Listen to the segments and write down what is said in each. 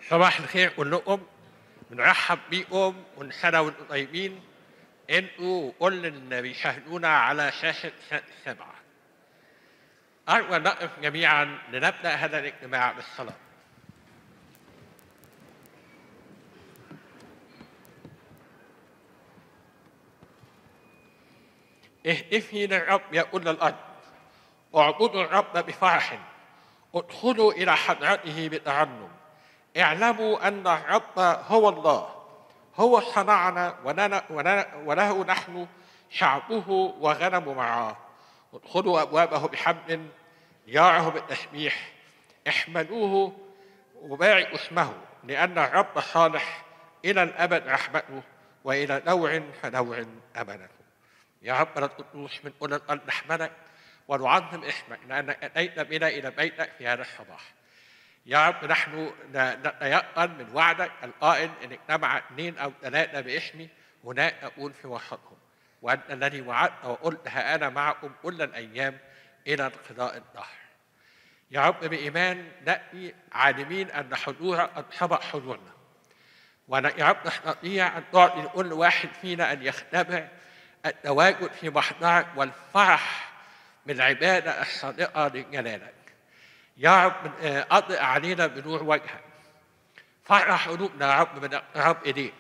صباح الخير كلكم بنرحب بيكم وان سنه وانتم طيبين انتوا وكل اللي بيشاهدونا على شاشه سبعه أرجو أن نقف جميعا لنبدأ هذا الاجتماع بالصلاة اهتفي للرب يا كل الأرض اعبدوا الرب بفرح ادخلوا إلى حضرته بترنم اعلموا أن الرب هو الله هو صنعنا ولنا ولنا وله نحن شعبه وغنم معاه ادخلوا أبوابه بحمد ياره بالتسبيح احمدوه وباركوا اسمه لأن الرب صالح إلى الأبد رحمته وإلى نوع فنوع أمانته يا رب القدوس من أولى الأرض نحمدك ونعظم اسمك لأنك أتيت بنا إلى بيتك في هذا الصباح يا رب نحن نتيقن من وعدك القائل إن اجتمع اثنين أو ثلاثة باسمي هناك أكون في وسطهم وأنت الذي وعدت وقلت ها أنا معكم كل الأيام إلى انقضاء الدهر يا رب بإيمان نأتي عالمين أن حضورك قد سبق حضورنا ويا رب نستطيع أن تعطي لكل واحد فينا أن يختبر التواجد في محضرك والفرح بالعبادة الصادقة لجلالك يا رب أضئ علينا بنور وجهك فرح قلوبنا يا رب من اقتراب إليك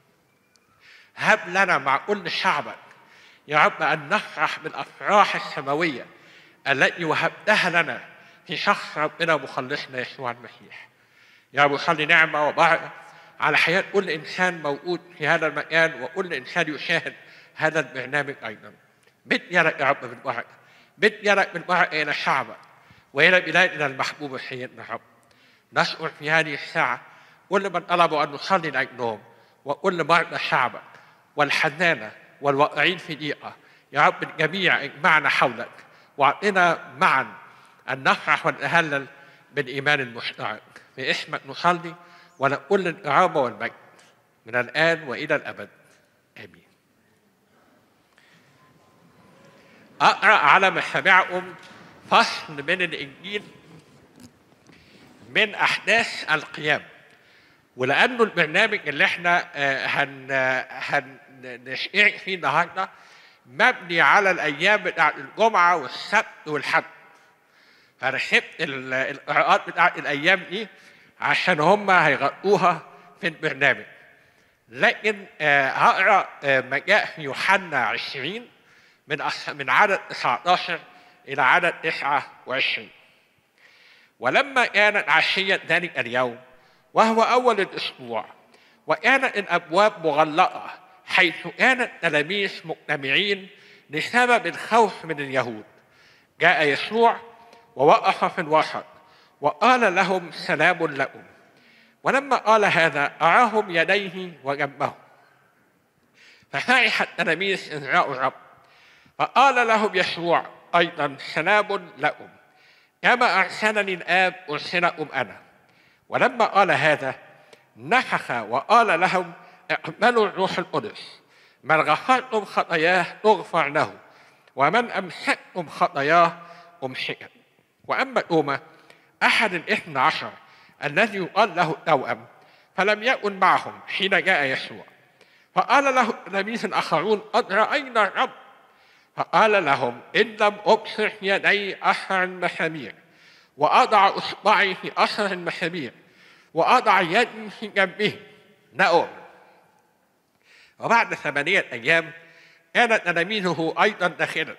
هب لنا مع كل شعبك يا رب أن نفرح بالأفراح السماوية التي وهبتها لنا في شخص ربنا مخلصنا يسوع المسيح يا رب صلي نعمة وبركة على حياة كل إنسان موجود في هذا المكان وكل إنسان يشاهد هذا البرنامج أيضا مد يدك يا رب بالبركة مد يدك بالبركة إلى شعبك وإلى بلادنا المحبوبة سيدنا رب نشكر في هذه الساعة كل من طلبوا أن نصلي لأجلهم وكل مرضى شعبك والحنانة والواقعين في ضيقة يا رب الجميع اجمعنا حولك واعطنا معا أن نفرح ونتهلل بالإيمان المشترك في اسمك نصلي ونقول الكرامة والمجد من الآن وإلى الأبد آمين أقرأ على مسامعكم فصل من الإنجيل من أحداث القيامة ولأنه البرنامج اللي احنا هن هنشترك فيه النهارده مبني على الأيام بتاعت الجمعة والسبت والحد فأنا سبت القراءات بتاعت الأيام دي عشان هم هيغطوها في البرنامج لكن هقرا ما جاء في يوحنا 20 من من عدد 19 إلى عدد 29 ولما كانت عشية ذلك اليوم وهو أول الأسبوع وكانت الأبواب مغلقة حيث كان التلاميذ مجتمعين بسبب الخوف من اليهود جاء يسوع ووقف في الوسط وقال لهم سلام لكم ولما قال هذا أراهم يديه وجنبه ففرح التلاميذ إذ رأوا الرب فقال لهم يسوع أيضا سلام لكم كما أرسلني الآب أرسلكم أنا ولما قال هذا نفخ وقال لهم اقبلوا الروح القدس من غفرتم خطاياه تغفر له ومن أمسكتم خطاياه أمسكت وأما توما أحد الاثنى عشر الذي يقال له التوأم فلم يكن معهم حين جاء يسوع فقال له التلاميذ الآخرون قد رأينا الرب فقال لهم إن لم أبصر في يدي أثر المسامير وأضع إصبعي في أثر المسامير وأضع يدي في جنبه لا أؤمن وبعد ثمانية أيام كان تلاميذه أيضا داخلا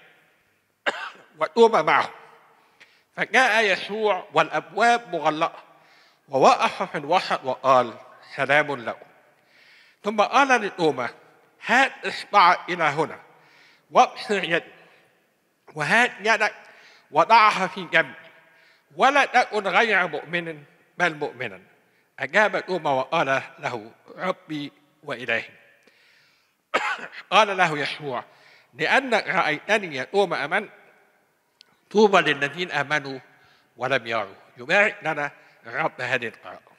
وتوما معه فجاء يسوع والأبواب مغلقة ووقف في الوسط وقال سلام لكم ثم قال لتوما هات إصبعك إلى هنا وابصر يدي وهات يدك وضعها في جنبي ولا تكن غير مؤمن بل مؤمنا أجاب توما وقال له ربي وإلهي قال له يسوع لأنك رأيتني يا توما أمنت طوبى للذين آمنوا ولم يروا يبارك لنا الرب هذه القراءة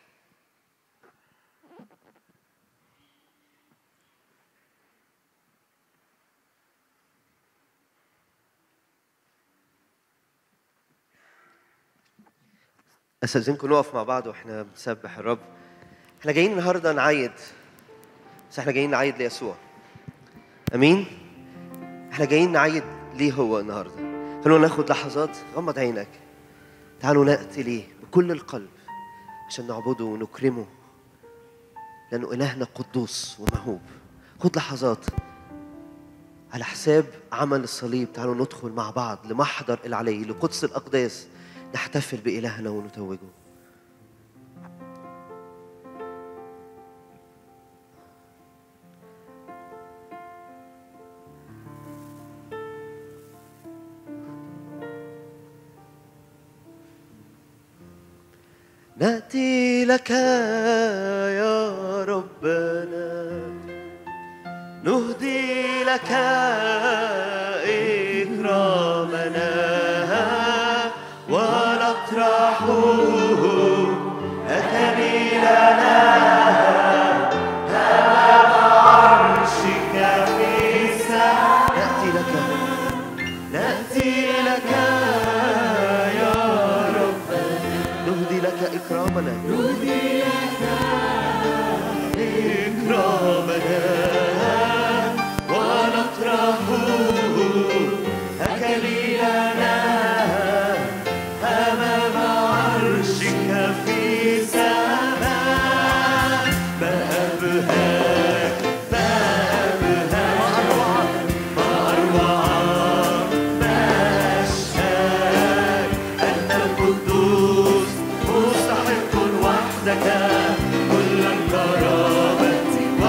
استاذنكم نقف مع بعض واحنا بنسبح الرب احنا جايين النهارده نعيد بس احنا جايين نعيد ليسوع امين احنا جايين نعيد ليه هو النهارده خلونا ناخد لحظات غمض عينك تعالوا ناتي ليه بكل القلب عشان نعبده ونكرمه لانه الهنا قدوس ومهوب خد لحظات على حساب عمل الصليب تعالوا ندخل مع بعض لمحضر العلي لقدس الاقداس نحتفل بالهنا ونتوجه ناتي لك يا ربنا نهدي لك إكرامنا ونطرح أتني لنا أمام عرشك في ساعة نأتي لك نأتي لك يا رب نهدي لك إكرامنا نهدي لك إكرامنا ونطرح أكليلنا أمام عرشك في سماء ما أبهاك ما أبهاك ما أروعك ما أشهاك أنت القدوس مستحق وحدك كل الكرامة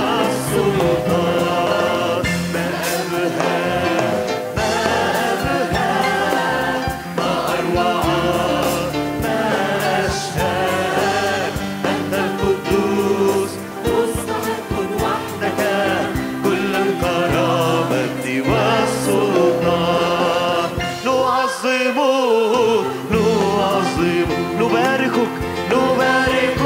والسلطان ما أبهاك ما أبهاك ما أروعك ما أشهاك أنت القدوس مستحق وحدك كل الكرامة والسلطان نعظمك نعظمك نباركك نباركك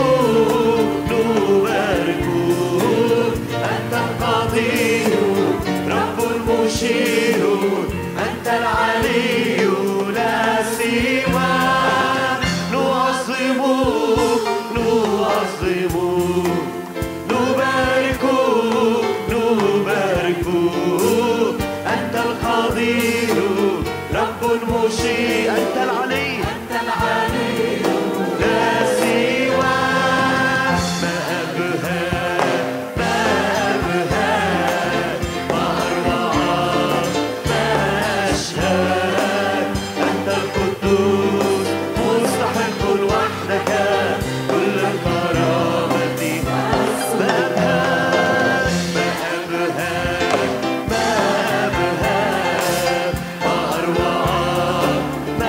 نباركك أنت القدير رب المشير أنت العلي لا سواك نعظمك نعظمك نباركك نباركك أنت القدير رب المشير أنت العلي أنت العلي لا سواك ما أبهاك ما أبهاك ما أروعك ما أشهاك أنت القدوس مستحق وحدك كل الكرامة ما أبهاك ما أبهاك ما أبهاك ما أروعك ما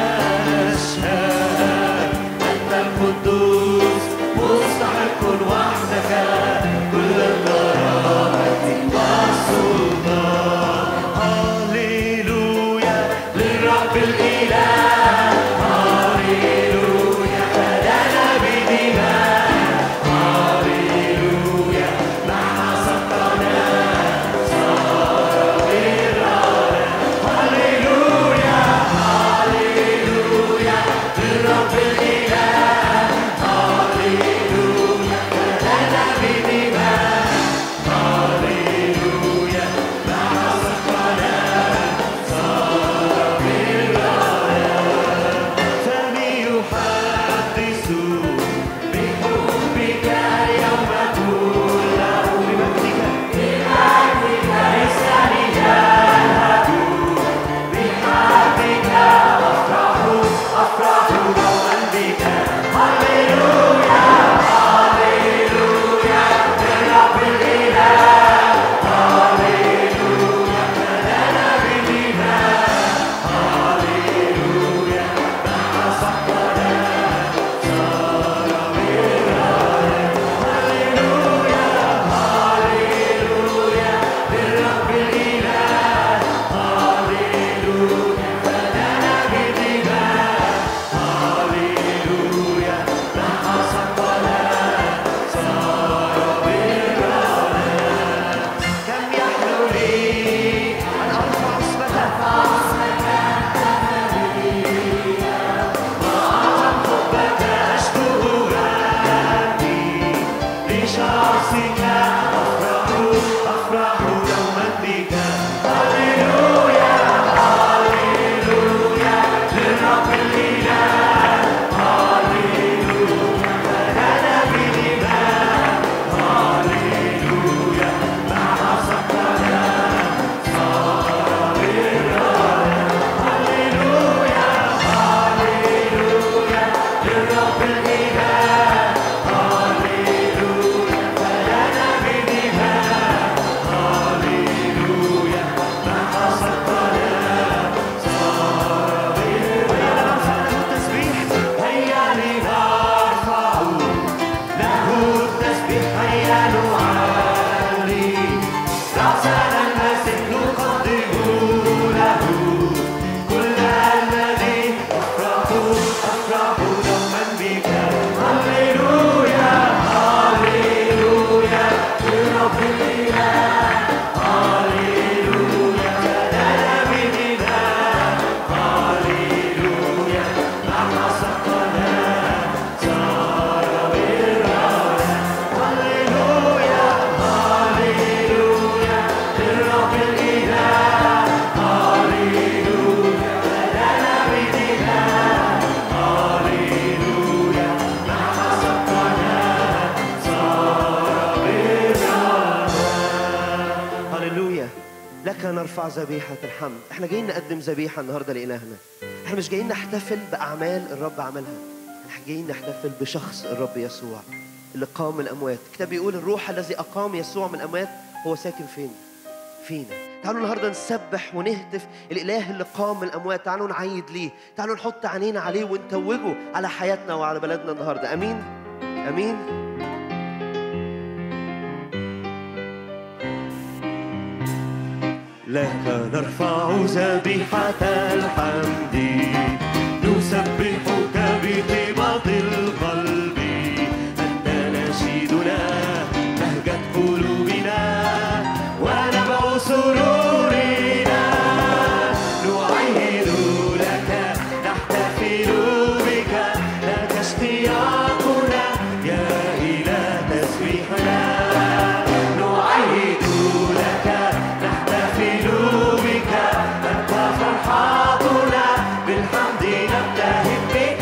ذبيحة الحمد احنا جايين نقدم ذبيحة النهاردة لإلهنا احنا مش جايين نحتفل بأعمال الرب عملها احنا جايين نحتفل بشخص الرب يسوع اللي قام من الأموات الكتاب بيقول الروح الذي أقام يسوع من الأموات هو ساكن فين فينا تعالوا النهارده نسبح ونهتف الاله اللي قام من الاموات تعالوا نعيد ليه تعالوا نحط عينينا عليه ونتوجه على حياتنا وعلى بلدنا النهارده امين امين لك نرفع ذبيحة الحمد نسبحك بطيبة القلب أنت نشيدنا بهجة قلوبنا ونبع سرورنا نعيد لك نحتفل بك لك اشتياقنا يا إله تسبيحنا نعيد لك نحتفل بك أنت فرحاتنا بالحمد نبتهج بك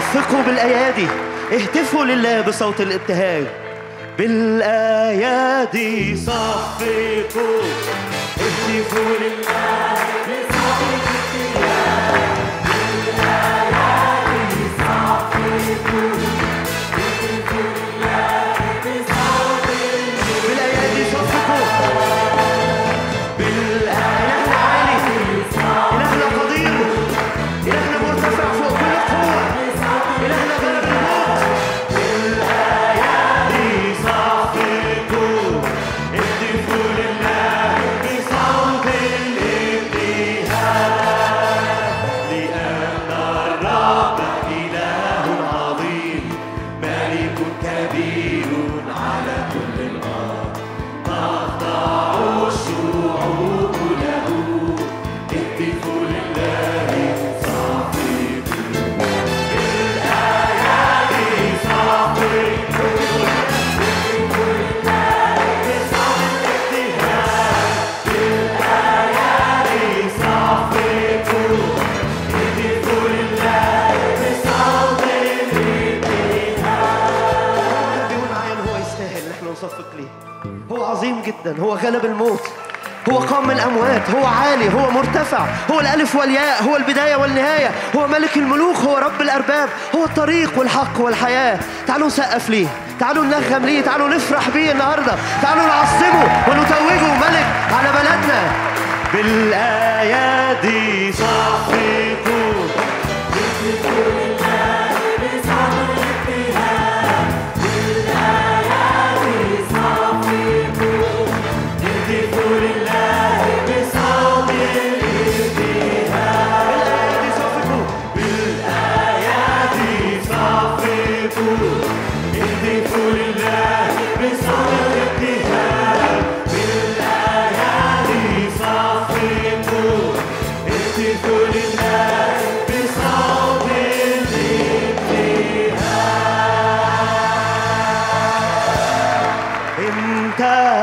صفقوا بالأيادي اهتفوا لله بصوت الابتهاج بالأيادي صفقوا اهتفوا لله بالأيادي صفقوا بالإلهنا عالي إلهنا قدير إلهنا مرتفع فوق كل قوة إلهنا غلب الموت صفقوا اهتفوا لله بصوت الابتهاج لأن الرب إله عظيم ملك كبير على كل الأرض تخضع الشعوب له اهتفوا لله صفقوا بالآيات صفقوا بيقول معايا ان هو يستاهل ان احنا نصفق ليه هو عظيم جدا هو غلب الموت هو قام من الاموات هو عالي هو مرتفع هو الالف والياء هو البدايه والنهايه هو ملك الملوك هو رب الارباب هو الطريق والحق والحياه تعالوا نسقف ليه تعالوا ننغم ليه تعالوا نفرح بيه النهارده تعالوا نعظمه ونتوجه ملك على بلدنا بالآيادي صفقوا اهتفوا لله بصوت بالآيات صفقوا بالآيات صفقوا اهتفوا لله بصوت الابتهاج بالآيات صفقوا اهتفوا لله بصوت الابتهاج انت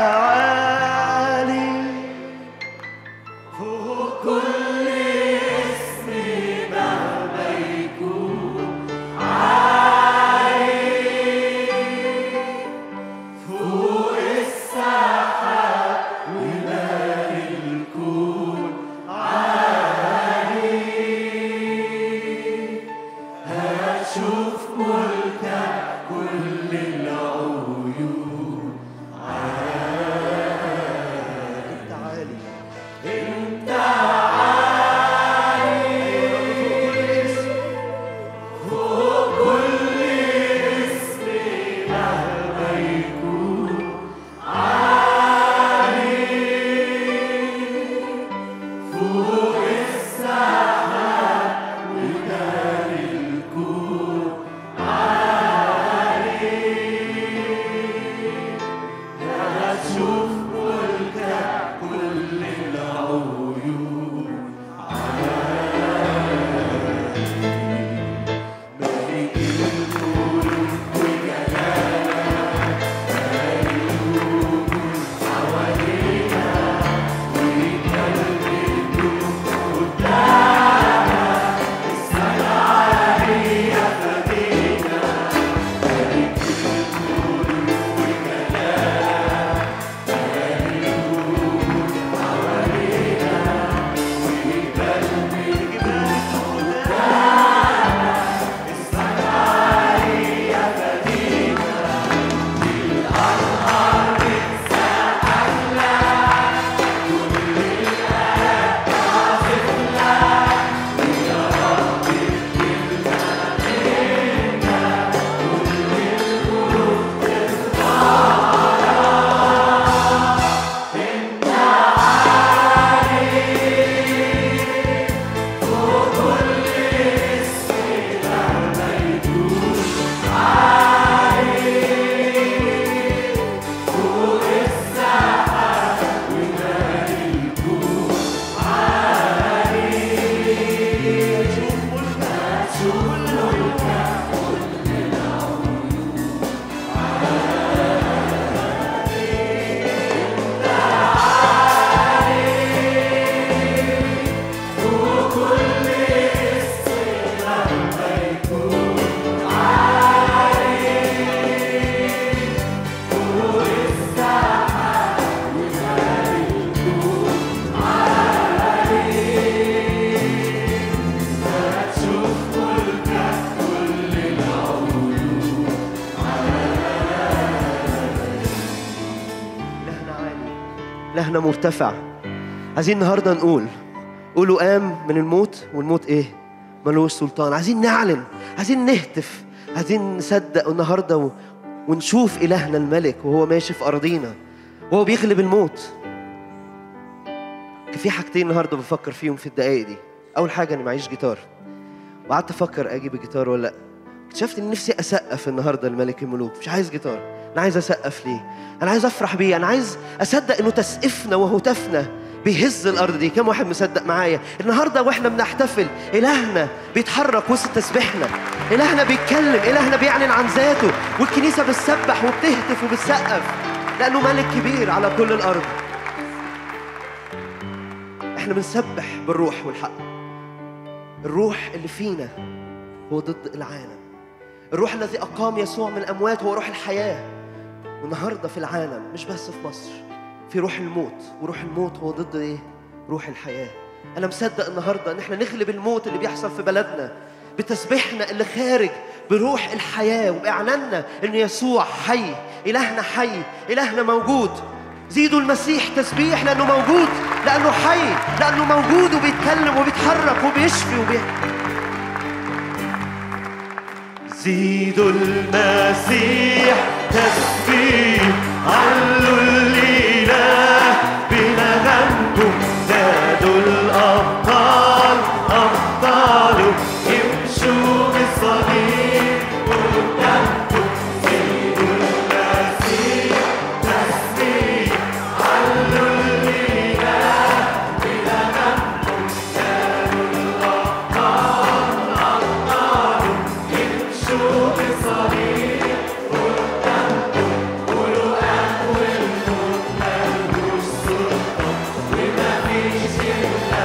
عالي فوق كل اسم مهما يكون عالي فوق السحاب ومال الكون عالي إلهنا مرتفع عايزين النهاردة نقول قولوا قام من الموت والموت إيه؟ ملوش سلطان عايزين نعلن عايزين نهتف عايزين نصدق النهاردة و... ونشوف إلهنا الملك وهو ماشي في أرضينا وهو بيغلب الموت كان في حاجتين النهارده بفكر فيهم في الدقايق دي اول حاجه اني معيش جيتار وقعدت افكر اجيب الجيتار ولا لا اكتشفت ان نفسي اسقف النهارده الملك الملوك مش عايز جيتار انا عايز اسقف ليه انا عايز افرح بيه انا عايز اصدق انه تسقيفنا وهتافنا بيهز الارض دي كم واحد مصدق معايا النهارده واحنا بنحتفل الهنا بيتحرك وسط تسبيحنا الهنا بيتكلم الهنا بيعلن عن ذاته والكنيسه بتسبح وبتهتف وبتسقف لانه ملك كبير على كل الارض احنا بنسبح بالروح والحق الروح اللي فينا هو ضد العالم الروح الذي اقام يسوع من الاموات هو روح الحياه والنهارده في العالم مش بس في مصر في روح الموت وروح الموت هو ضد ايه روح الحياه انا مصدق النهارده ان احنا نغلب الموت اللي بيحصل في بلدنا بتسبيحنا اللي خارج بروح الحياه وباعلاننا ان يسوع حي الهنا حي الهنا موجود زيدوا المسيح تسبيح لانه موجود لانه حي لانه موجود وبيتكلم وبيتحرك وبيشفي وبي... زيدوا المسيح تسبيح علوا الإله بنغمكم زادوا الأبطال أبطال يمشوا بالصليب قدامكم زيدوا المسيح تسبيح علوا الإله بنغمكم زادوا الأبطال أبطال يمشوا بالصليب قدامكم قولوا أول الموت ملهوش سلطان وما فيش إلا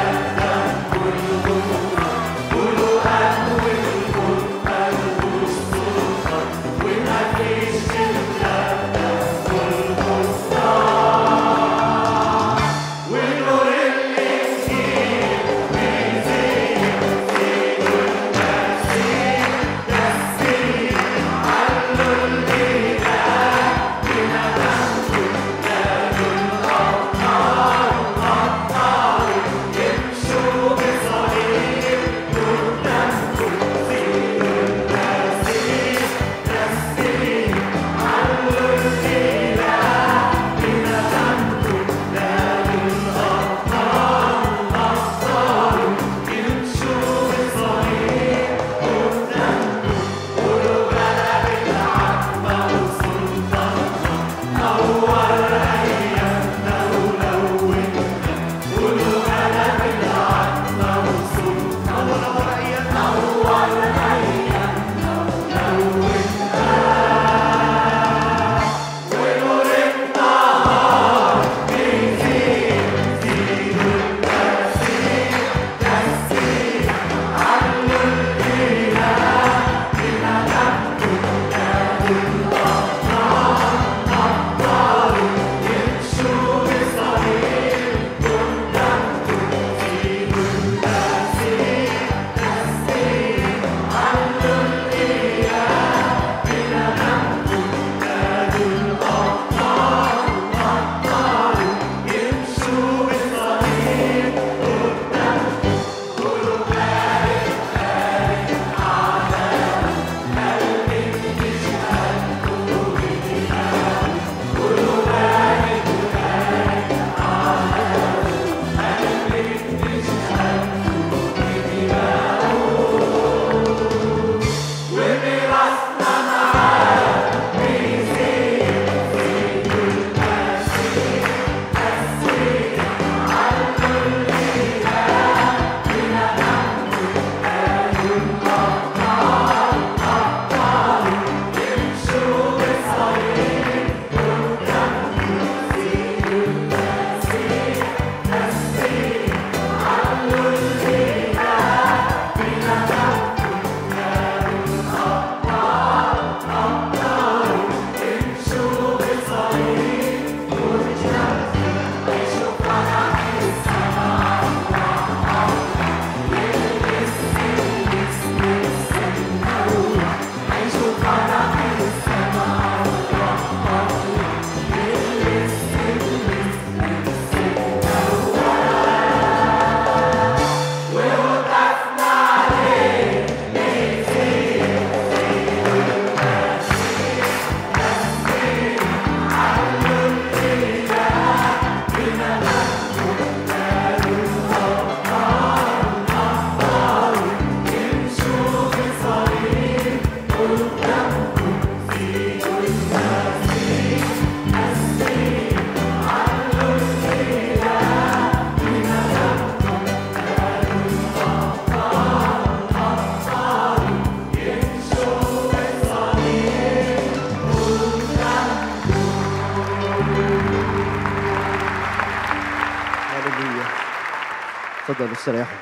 اتفضلوا استريحوا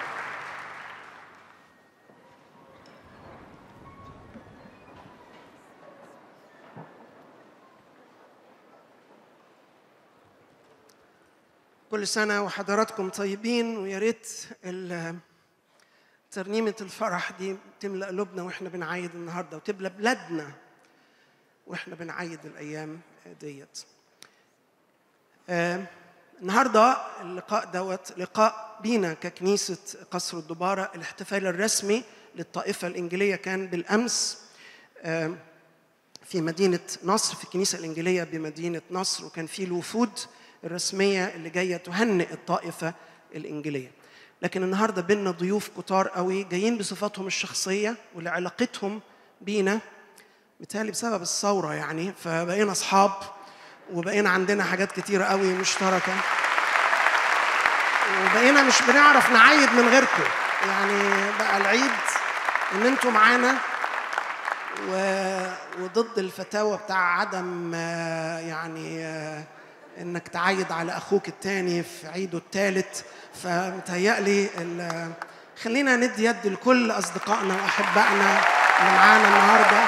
كل سنة وحضراتكم طيبين ويا ريت ال- ترنيمة الفرح دي تملأ قلوبنا واحنا بنعيد النهارده وتملأ بلادنا واحنا بنعيد الأيام ديت. آه، النهارده اللقاء دوت لقاء بينا ككنيسة قصر الدبارة الاحتفال الرسمي للطائفة الإنجيلية كان بالأمس آه، في مدينة نصر في الكنيسة الإنجيلية بمدينة نصر وكان في الوفود الرسمية اللي جاية تهنئ الطائفة الإنجيلية لكن النهاردة بينا ضيوف كتار قوي جايين بصفاتهم الشخصية ولعلاقتهم بينا بالتالي بسبب الثورة يعني فبقينا أصحاب وبقينا عندنا حاجات كتيرة قوي مشتركة وبقينا مش بنعرف نعيد من غيركم يعني بقى العيد ان انتوا معانا و... وضد الفتاوى بتاع عدم آه، يعني آه، انك تعيد على اخوك التاني في عيده الثالث فمتهيألي ال- خلينا ندي يد لكل اصدقائنا واحبائنا اللي معانا النهارده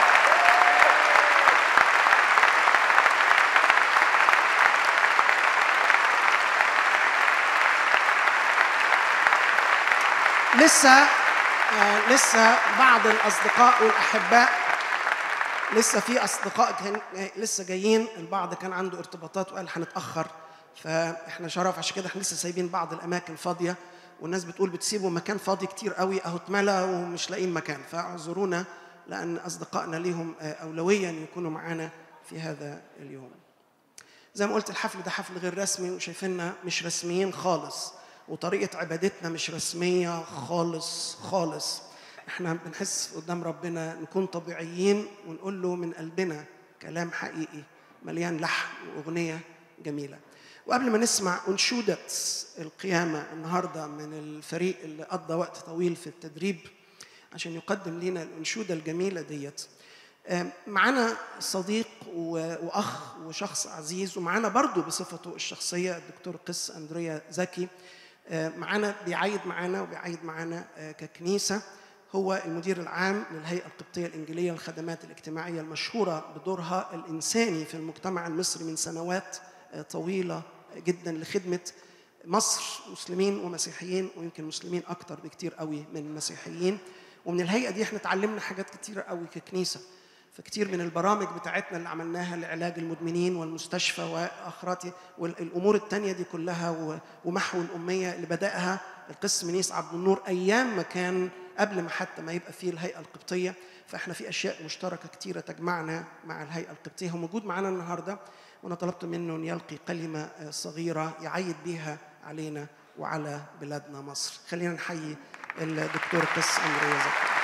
لسه آه، لسه بعض الاصدقاء والاحباء لسه في اصدقاء كان لسه جايين البعض كان عنده ارتباطات وقال هنتاخر فاحنا شرف عشان كده احنا لسه سايبين بعض الاماكن فاضيه والناس بتقول بتسيبوا مكان فاضي كتير قوي اهو اتملى ومش لاقيين مكان فاعذرونا لان اصدقائنا ليهم آه، اولويه ان يكونوا معانا في هذا اليوم. زي ما قلت الحفل ده حفل غير رسمي وشايفيننا مش رسميين خالص وطريقة عبادتنا مش رسمية خالص خالص احنا بنحس قدام ربنا نكون طبيعيين ونقول له من قلبنا كلام حقيقي مليان لحن وأغنية جميلة وقبل ما نسمع أنشودة القيامة النهاردة من الفريق اللي قضى وقت طويل في التدريب عشان يقدم لنا الأنشودة الجميلة ديت آم، معانا صديق و- واخ وشخص عزيز ومعانا برضو بصفته الشخصيه الدكتور قس اندريا زكي آه، معانا بيعيد معانا وبيعيد معانا آه، ككنيسه هو المدير العام للهيئه القبطيه الانجيليه للخدمات الاجتماعيه المشهوره بدورها الانساني في المجتمع المصري من سنوات آه، طويله جدا لخدمه مصر مسلمين ومسيحيين ويمكن مسلمين اكتر بكتير قوي من المسيحيين ومن الهيئه دي احنا اتعلمنا حاجات كتيره قوي ككنيسه فكتير من البرامج بتاعتنا اللي عملناها لعلاج المدمنين والمستشفى واخراتي والامور التانية دي كلها و- ومحو الاميه اللي بداها القس منيس عبد النور ايام ما كان قبل ما حتى ما يبقى فيه الهيئه القبطيه فاحنا في اشياء مشتركه كتيره تجمعنا مع الهيئه القبطيه هو موجود معانا النهارده وانا طلبت منه ان يلقي كلمه آه، صغيره يعيد بيها علينا وعلى بلادنا مصر خلينا نحيي الدكتور قس أمرية زكي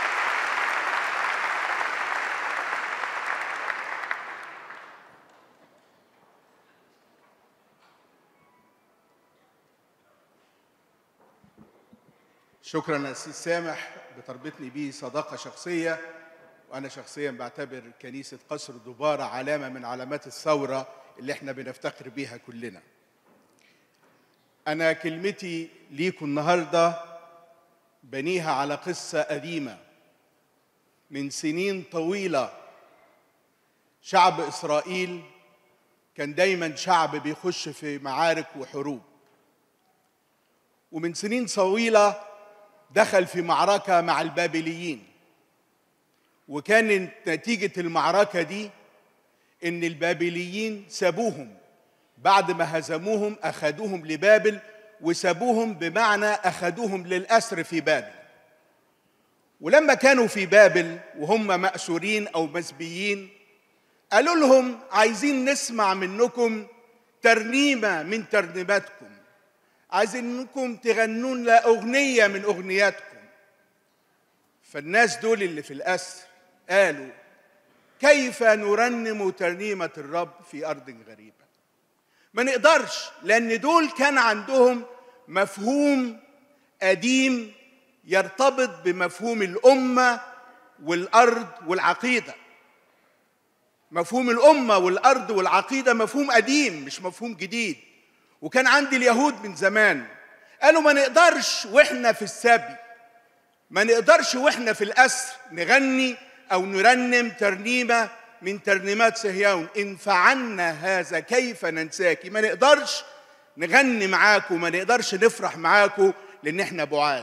شكرا يا أستاذ سامح بتربطني بيه صداقة شخصية وأنا شخصيا بعتبر كنيسة قصر دبارة علامة من علامات الثورة اللي احنا بنفتخر بيها كلنا أنا كلمتي ليكم النهاردة بنيها على قصة قديمة من سنين طويلة شعب إسرائيل كان دايما شعب بيخش في معارك وحروب ومن سنين طويلة دخل في معركة مع البابليين وكانت نتيجة المعركة دي إن البابليين سابوهم بعد ما هزموهم أخذوهم لبابل وسابوهم بمعنى أخذوهم للأسر في بابل ولما كانوا في بابل وهم مأسورين أو مسبيين قالوا لهم عايزين نسمع منكم ترنيمة من ترنيماتكم عايزينكم تغنوا لنا أغنية من أغنياتكم فالناس دول اللي في الأسر قالوا كيف نرنم ترنيمة الرب في أرض غريبة ما نقدرش لأن دول كان عندهم مفهوم قديم يرتبط بمفهوم الأمة والأرض والعقيدة مفهوم الأمة والأرض والعقيدة مفهوم قديم مش مفهوم جديد وكان عند اليهود من زمان قالوا ما نقدرش واحنا في السبي ما نقدرش واحنا في الأسر نغني أو نرنم ترنيمة من ترنيمات صهيون إن فعلنا هذا كيف ننساك ما نقدرش نغني معاكم ما نقدرش نفرح معاكم لأن احنا بعاد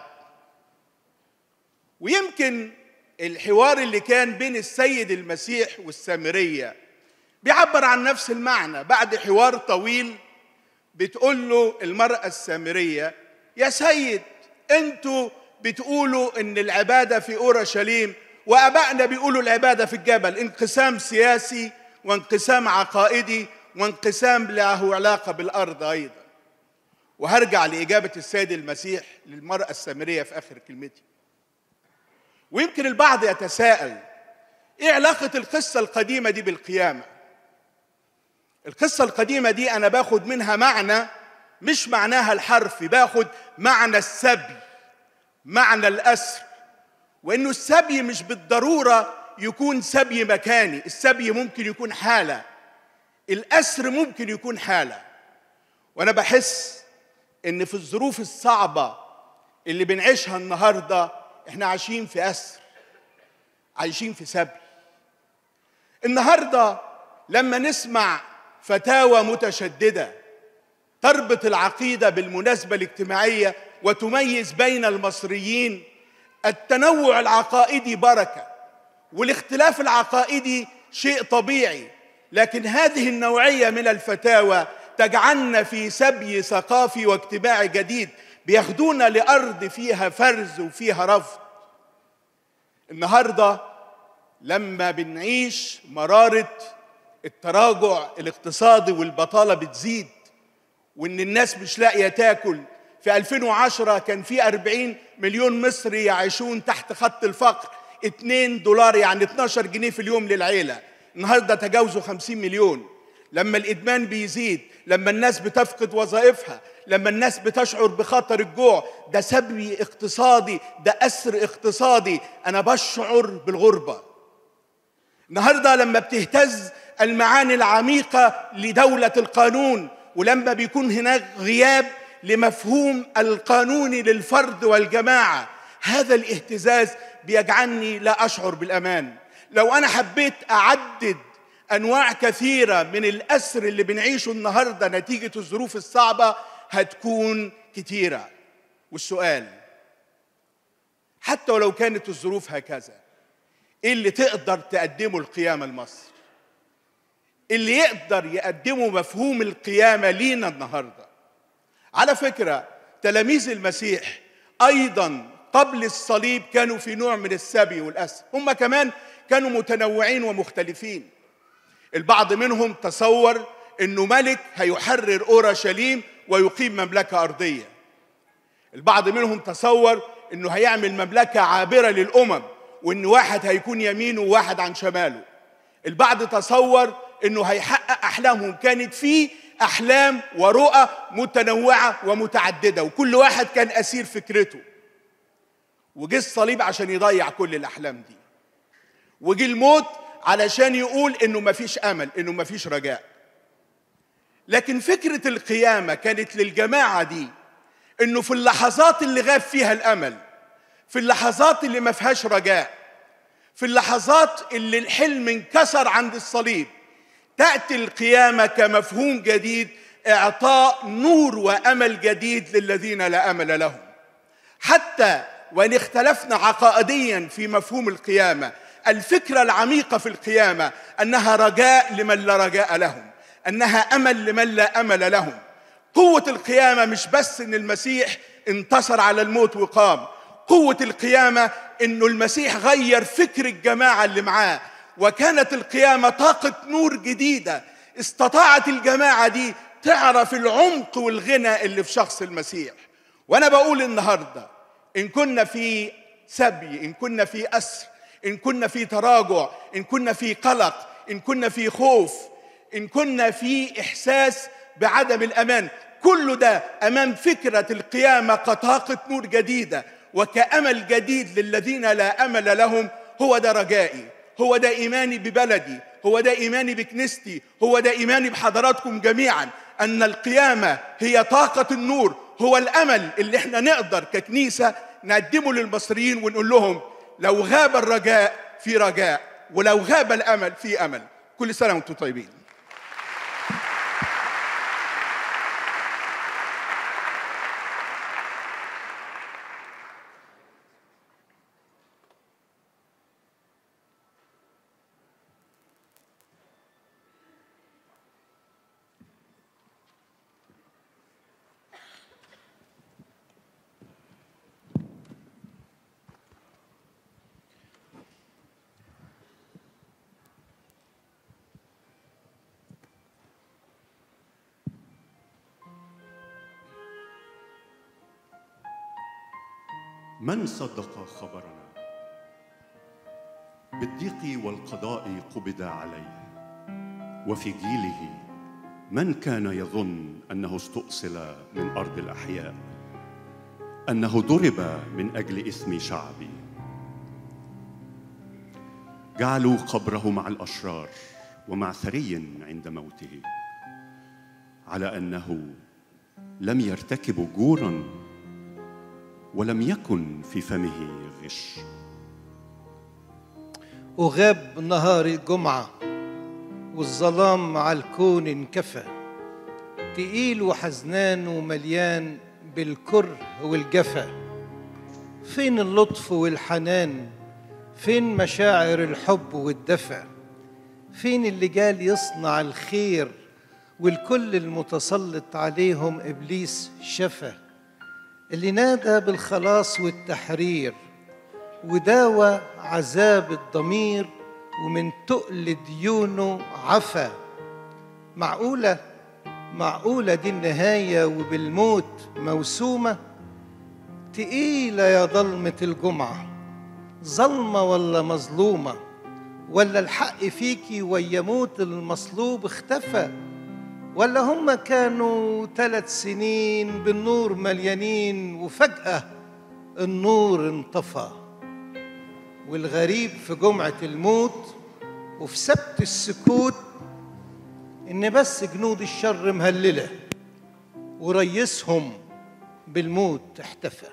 ويمكن الحوار اللي كان بين السيد المسيح والسامرية بيعبر عن نفس المعنى بعد حوار طويل بتقول له المرأة السامرية يا سيد انتوا بتقولوا ان العبادة في اورشليم وابائنا بيقولوا العبادة في الجبل انقسام سياسي وانقسام عقائدي وانقسام له علاقة بالارض ايضا وهرجع لإجابة السيد المسيح للمرأة السامرية في آخر كلمتي ويمكن البعض يتساءل ايه علاقة القصة القديمة دي بالقيامة القصة القديمة دي أنا باخد منها معنى مش معناها الحرفي باخد معنى السبي معنى الأسر وإنه السبي مش بالضرورة يكون سبي مكاني السبي ممكن يكون حالة الأسر ممكن يكون حالة وأنا بحس إن في الظروف الصعبة اللي بنعيشها النهاردة إحنا عايشين في أسر عايشين في سبي النهارده لما نسمع فتاوى متشدده تربط العقيده بالمناسبه الاجتماعيه وتميز بين المصريين التنوع العقائدي بركه والاختلاف العقائدي شيء طبيعي لكن هذه النوعيه من الفتاوى تجعلنا في سبي ثقافي واجتماعي جديد بياخدونا لارض فيها فرز وفيها رفض النهارده لما بنعيش مرارة التراجع الاقتصادي والبطالة بتزيد وإن الناس مش لاقية تاكل في 2010 كان في 40 مليون مصري يعيشون تحت خط الفقر 2 دولار يعني 12 جنيه في اليوم للعيلة النهاردة تجاوزوا 50 مليون لما الإدمان بيزيد لما الناس بتفقد وظائفها لما الناس بتشعر بخطر الجوع ده سبي اقتصادي ده أسر اقتصادي أنا بشعر بالغربة النهارده لما بتهتز المعاني العميقه لدوله القانون ولما بيكون هناك غياب لمفهوم القانون للفرد والجماعه هذا الاهتزاز بيجعلني لا اشعر بالامان لو انا حبيت اعدد انواع كثيره من الاسر اللي بنعيشه النهارده نتيجه الظروف الصعبه هتكون كتيره والسؤال حتى ولو كانت الظروف هكذا ايه اللي تقدر تقدمه القيامة لمصر اللي يقدر يقدمه مفهوم القيامة لينا النهاردة على فكرة تلاميذ المسيح أيضا قبل الصليب كانوا في نوع من السبي والأسر هم كمان كانوا متنوعين ومختلفين البعض منهم تصور انه ملك هيحرر اورشليم ويقيم مملكه ارضيه البعض منهم تصور انه هيعمل مملكه عابره للامم وان واحد هيكون يمينه وواحد عن شماله البعض تصور انه هيحقق احلامهم كانت في احلام ورؤى متنوعه ومتعدده وكل واحد كان اسير فكرته وجه الصليب عشان يضيع كل الاحلام دي وجه الموت علشان يقول انه مفيش امل انه مفيش رجاء لكن فكره القيامه كانت للجماعه دي انه في اللحظات اللي غاب فيها الامل في اللحظات اللي ما فيهاش رجاء في اللحظات اللي الحلم انكسر عند الصليب تاتي القيامه كمفهوم جديد اعطاء نور وامل جديد للذين لا امل لهم حتى وان اختلفنا عقائديا في مفهوم القيامه الفكره العميقه في القيامه انها رجاء لمن لا رجاء لهم انها امل لمن لا امل لهم قوه القيامه مش بس ان المسيح انتصر على الموت وقام قوة القيامة إنه المسيح غير فكر الجماعة اللي معاه وكانت القيامة طاقة نور جديدة استطاعت الجماعة دي تعرف العمق والغنى اللي في شخص المسيح وأنا بقول النهاردة إن كنا في سبي إن كنا في أسر إن كنا في تراجع إن كنا في قلق إن كنا في خوف إن كنا في إحساس بعدم الأمان كل ده أمام فكرة القيامة كطاقة نور جديدة وكأمل جديد للذين لا أمل لهم هو ده رجائي هو ده إيماني ببلدي هو ده إيماني بكنيستي هو ده إيماني بحضراتكم جميعا أن القيامة هي طاقة النور هو الامل اللي احنا نقدر ككنيسه نقدمه للمصريين ونقول لهم لو غاب الرجاء في رجاء ولو غاب الامل في امل كل سنه وانتم طيبين من صدق خبرنا بالضيق والقضاء قبض عليه وفي جيله من كان يظن انه استؤصل من ارض الاحياء انه ضرب من اجل اثم شعبي جعلوا قبره مع الاشرار ومع ثري عند موته على انه لم يرتكب جورا ولم يكن في فمه غش وغاب نهار الجمعة والظلام مع الكون انكفى تقيل وحزنان ومليان بالكره والجفا فين اللطف والحنان فين مشاعر الحب والدفى فين اللي جال يصنع الخير والكل المتسلط عليهم ابليس شفى اللي نادى بالخلاص والتحرير وداوى عذاب الضمير ومن تقل ديونه عفا معقولة معقولة دي النهاية وبالموت موسومة تقيلة يا ظلمة الجمعة ظلمة ولا مظلومة ولا الحق فيكي ويموت المصلوب اختفى ولا هم كانوا ثلاث سنين بالنور مليانين وفجأة النور انطفى والغريب في جمعة الموت وفي سبت السكوت إن بس جنود الشر مهللة وريسهم بالموت احتفى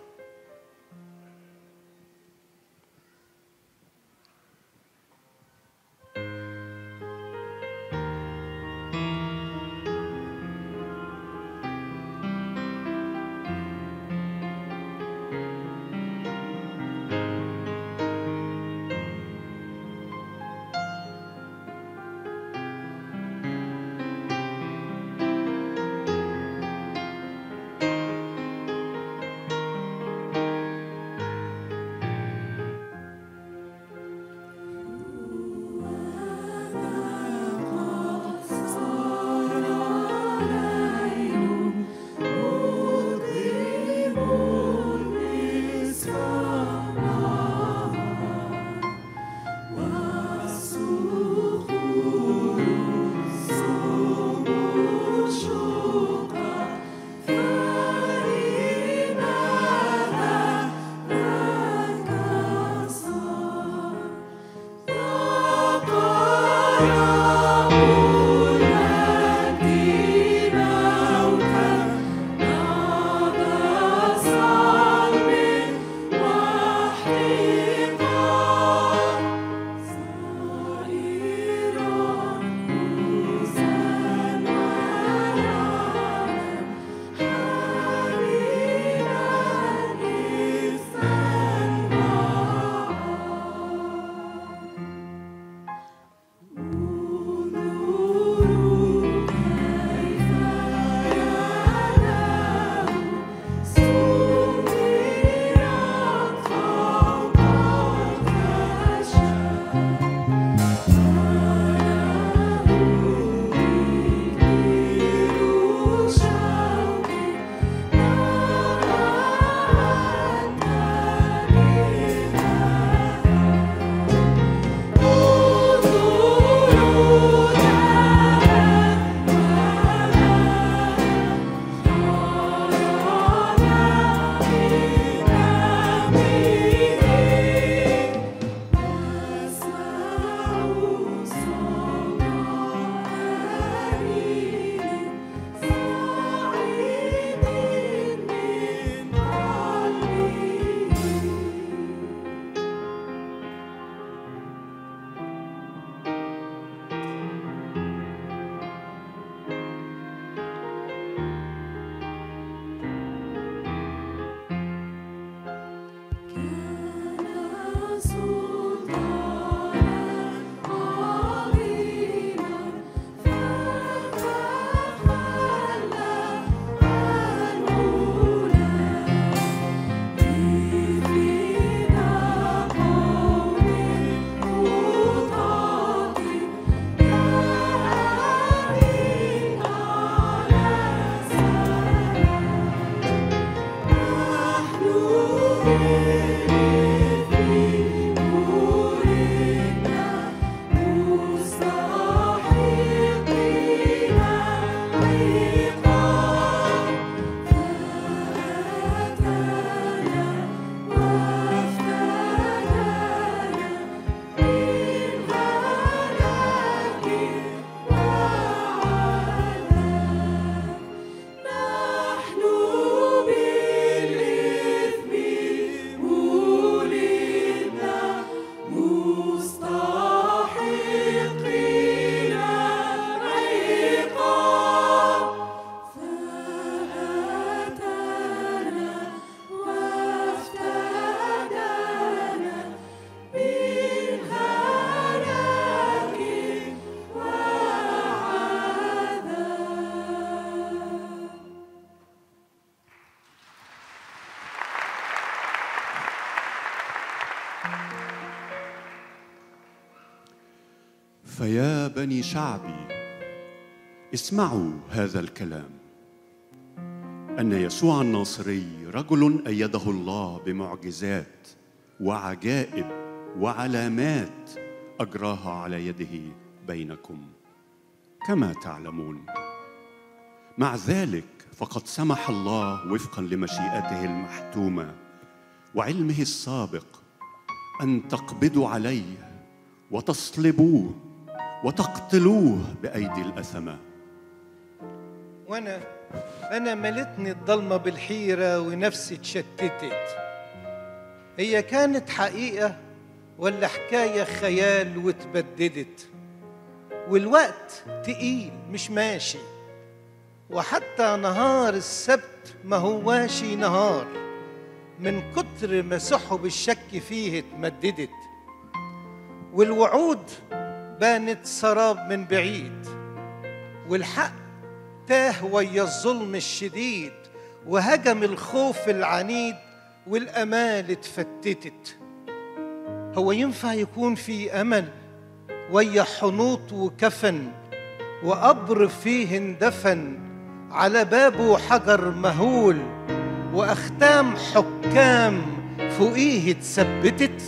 فيا بني شعبي اسمعوا هذا الكلام ان يسوع الناصري رجل ايده الله بمعجزات وعجائب وعلامات اجراها على يده بينكم كما تعلمون مع ذلك فقد سمح الله وفقا لمشيئته المحتومه وعلمه السابق ان تقبضوا عليه وتصلبوه وتقتلوه بايدي الاثمه وانا انا ملتني الضلمه بالحيره ونفسي اتشتتت هي كانت حقيقه ولا حكايه خيال واتبددت والوقت تقيل مش ماشي وحتى نهار السبت ما هواش نهار من كتر ما سحب الشك فيه اتمددت والوعود بانت سراب من بعيد والحق تاه ويا الظلم الشديد وهجم الخوف العنيد والامال اتفتتت هو ينفع يكون في امل ويا حنوط وكفن وقبر فيه اندفن على بابه حجر مهول واختام حكام فوقيه اتثبتت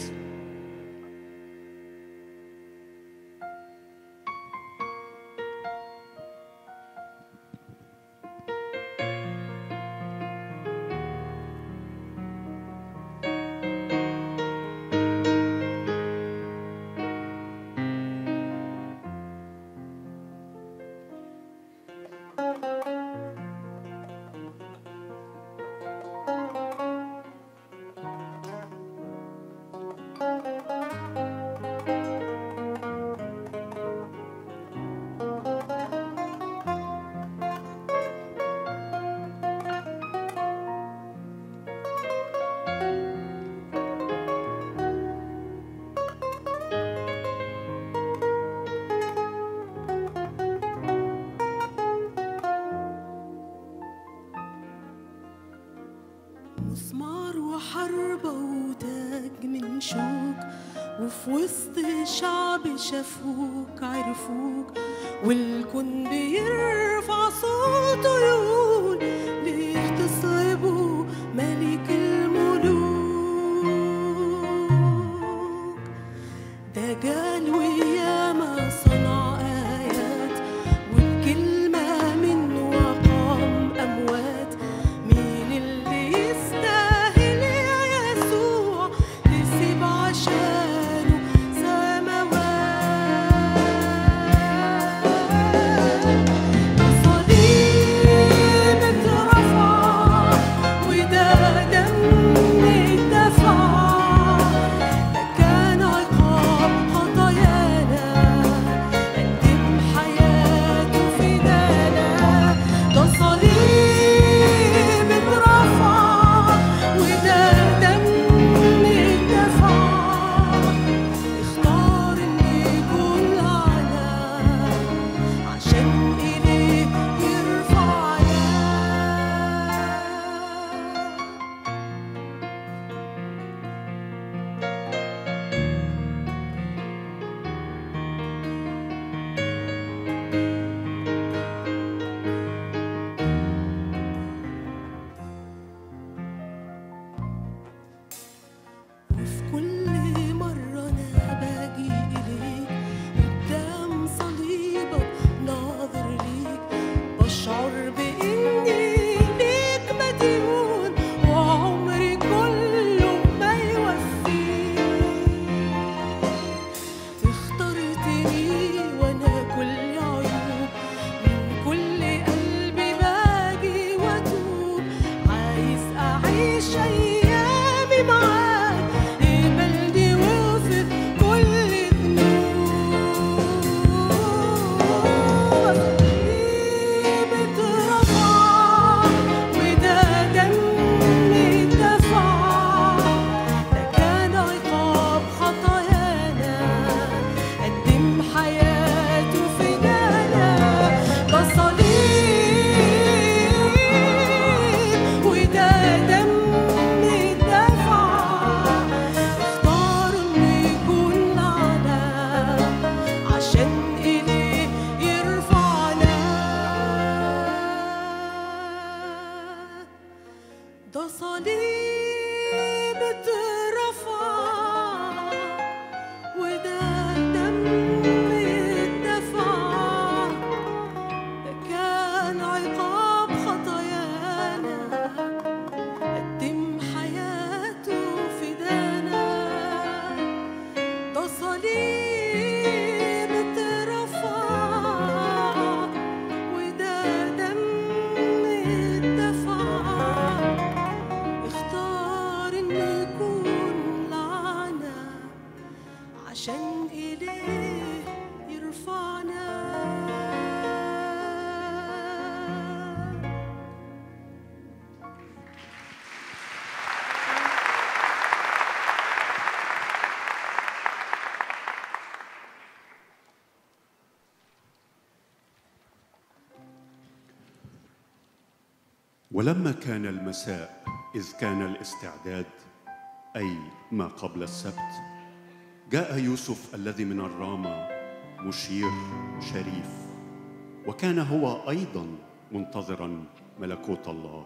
مسمار وحربة وتاج من شوك وفي وسط شعب شافوك عرفوك والكون بيرفع صوته يقول ليه تصلبوا ملك الملوك ده جال وياما صنع آيات وبكلمة منه أقام أموات مين اللي يستاهل يا يسوع تسيب عشانه سماوات صليب عشان إليه يرفعنا ولما كان المساء اذ كان الاستعداد اي ما قبل السبت جاء يوسف الذي من الرامه مشير شريف وكان هو ايضا منتظرا ملكوت الله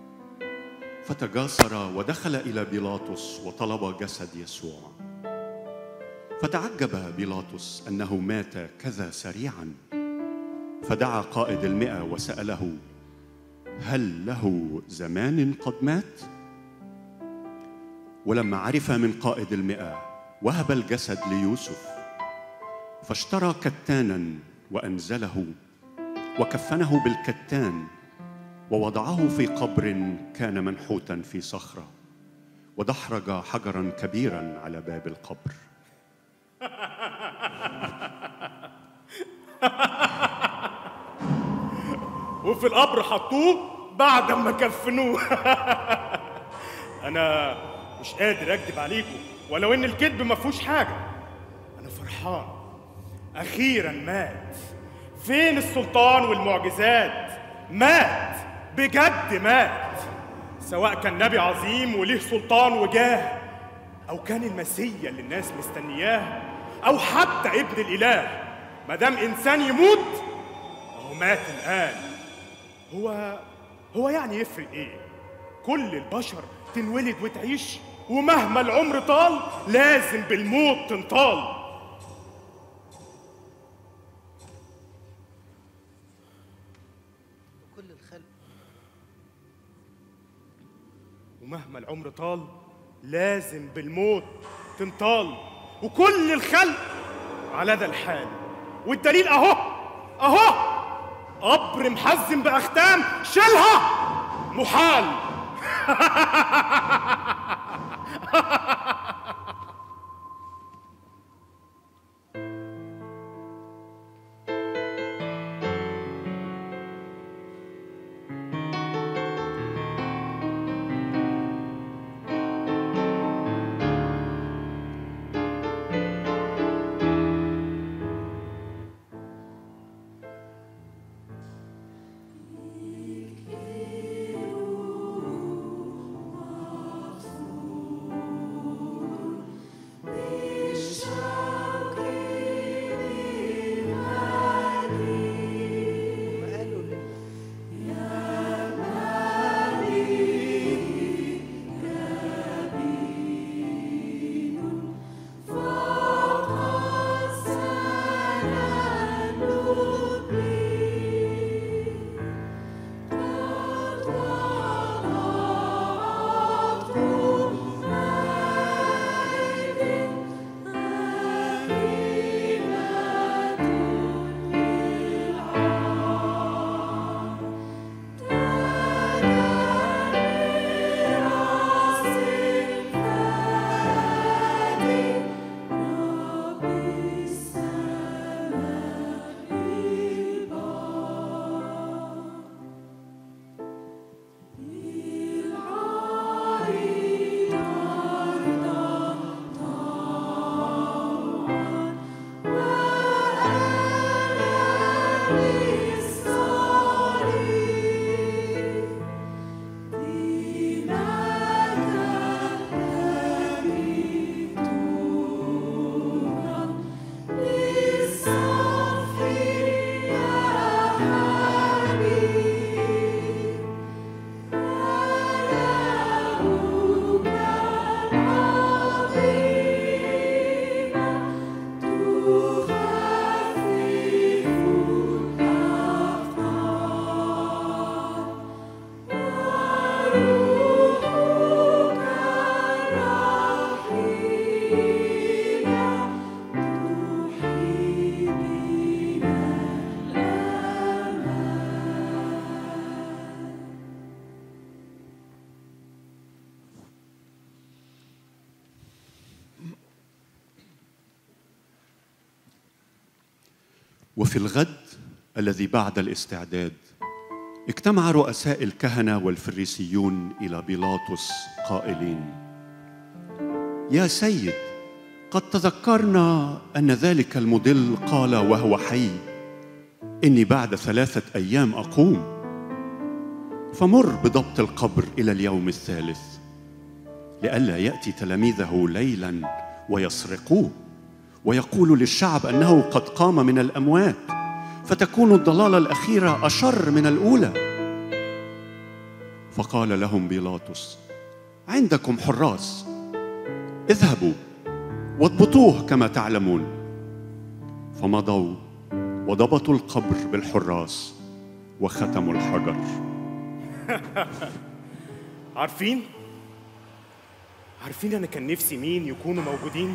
فتجاسر ودخل الى بيلاطس وطلب جسد يسوع فتعجب بيلاطس انه مات كذا سريعا فدعا قائد المئه وساله هل له زمان قد مات ولما عرف من قائد المئة وهب الجسد ليوسف فاشترى كتانا وأنزله وكفنه بالكتان ووضعه في قبر كان منحوتا في صخرة ودحرج حجرا كبيرا على باب القبر وفي القبر حطوه بعد ما كفنوه انا مش قادر اكذب عليكم ولو ان الكذب ما فيهوش حاجه انا فرحان اخيرا مات فين السلطان والمعجزات مات بجد مات سواء كان نبي عظيم وليه سلطان وجاه او كان المسيا اللي الناس مستنياه او حتى ابن الاله ما دام انسان يموت هو مات الان هو هو يعني يفرق ايه كل البشر تنولد وتعيش ومهما العمر طال لازم بالموت تنطال كل الخلق ومهما العمر طال لازم بالموت تنطال وكل الخلق على ذا الحال والدليل اهو اهو قبر محزم باختام شيلها محال ما قالوا لله وفي الغد الذي بعد الاستعداد اجتمع رؤساء الكهنه والفريسيون الى بيلاطس قائلين يا سيد قد تذكرنا ان ذلك المضل قال وهو حي اني بعد ثلاثه ايام اقوم فمر بضبط القبر الى اليوم الثالث لئلا ياتي تلاميذه ليلا ويسرقوه ويقول للشعب انه قد قام من الاموات فتكون الضلاله الاخيره اشر من الاولى فقال لهم بيلاطس عندكم حراس اذهبوا واضبطوه كما تعلمون فمضوا وضبطوا القبر بالحراس وختموا الحجر عارفين عارفين انا كان نفسي مين يكونوا موجودين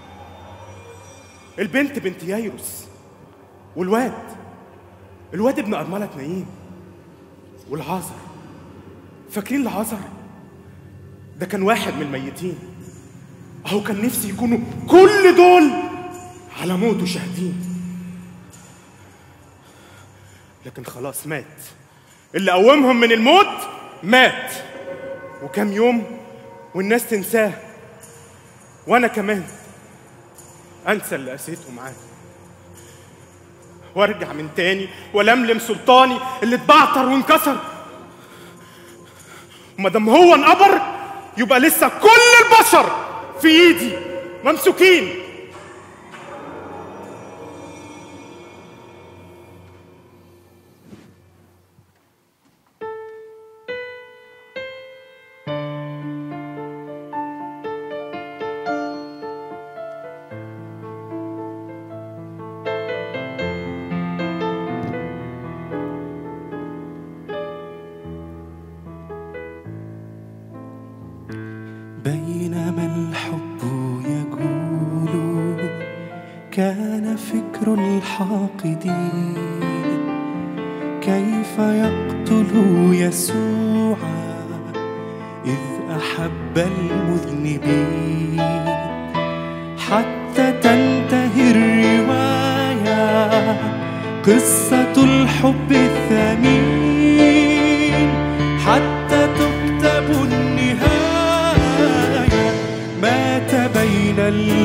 البنت بنت يايروس والواد الواد ابن أرملة نايم والعازر فاكرين العازر ده كان واحد من الميتين اهو كان نفسي يكونوا كل دول على موته شاهدين لكن خلاص مات اللي قومهم من الموت مات وكم يوم والناس تنساه وانا كمان انسى اللي قسيته معاه وارجع من تاني ولملم سلطاني اللي اتبعتر وانكسر وما دام هو انقبر يبقى لسه كل البشر في ايدي ممسوكين بينما الحب يجول كان فكر الحاقدين كيف يقتل يسوع إذ أحب المذنبين حتى تنتهي الرواية قصة الحب الثمين حتى تكتب النهاية مات بين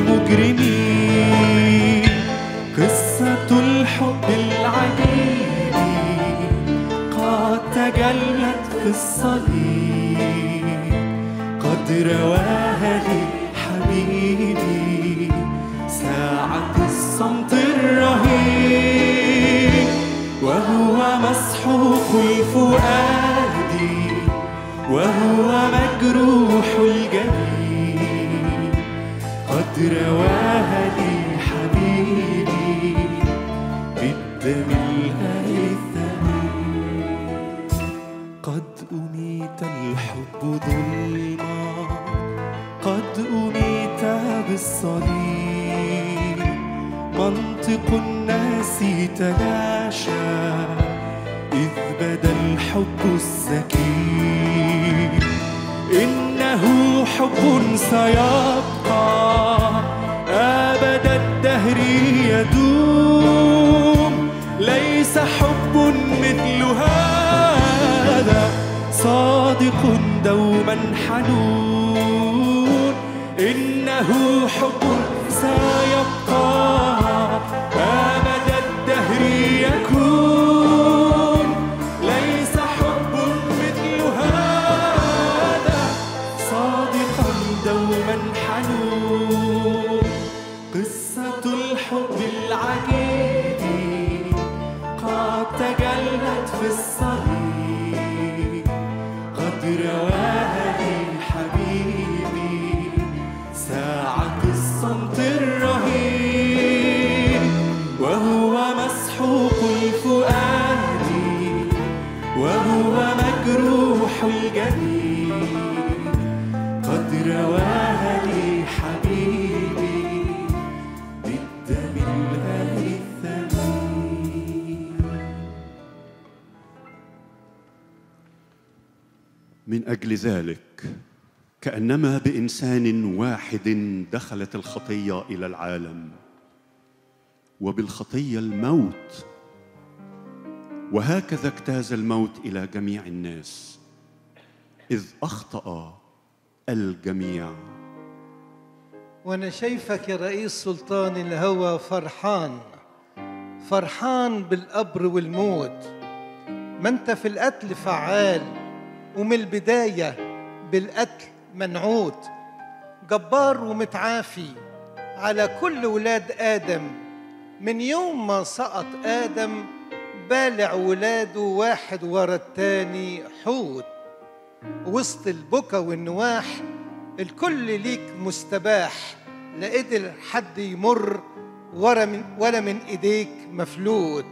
المجرمين قصة الحب العجيب قد تجلت في الصليب قد رواها لي حبيبي ساعة الصمت الرهيب وهو مسحوق الفؤاد وهو مجروح الجبين قد رواها لي حبيبي بالدم الغالي الثمين قد أميت الحب ظلما قد أميت بالصليب منطق الناس تلاشى إذ بدا الحب السكين إنه حب سيبقى أبد الدهر يدوم ليس حب مثل هذا صادق دوما حنون إنه حب سيبقى أبد الدهر يكون ليس حب مثل هذا صادقا دوما حنون قصة الحب العجيب قد تجلت في الصليب قد رواها لي حبيبي ساعة الصمت الرهيب وهو مسحوق الفؤاد وهو مجروح الجبين قد رواها لي حبيبي بالدم الغالي الثمين من اجل ذلك كانما بانسان واحد دخلت الخطيه الى العالم وبالخطيه الموت وهكذا اجتاز الموت الى جميع الناس اذ اخطا الجميع وانا شايفك يا رئيس سلطان الهوى فرحان فرحان بالقبر والموت ما انت في القتل فعال ومن البدايه بالقتل منعوت جبار ومتعافي على كل ولاد ادم من يوم ما سقط ادم بالع ولاده واحد ورا التاني حوت وسط البكا والنواح الكل ليك مستباح لا قدر حد يمر ورا من ولا من ايديك مفلوت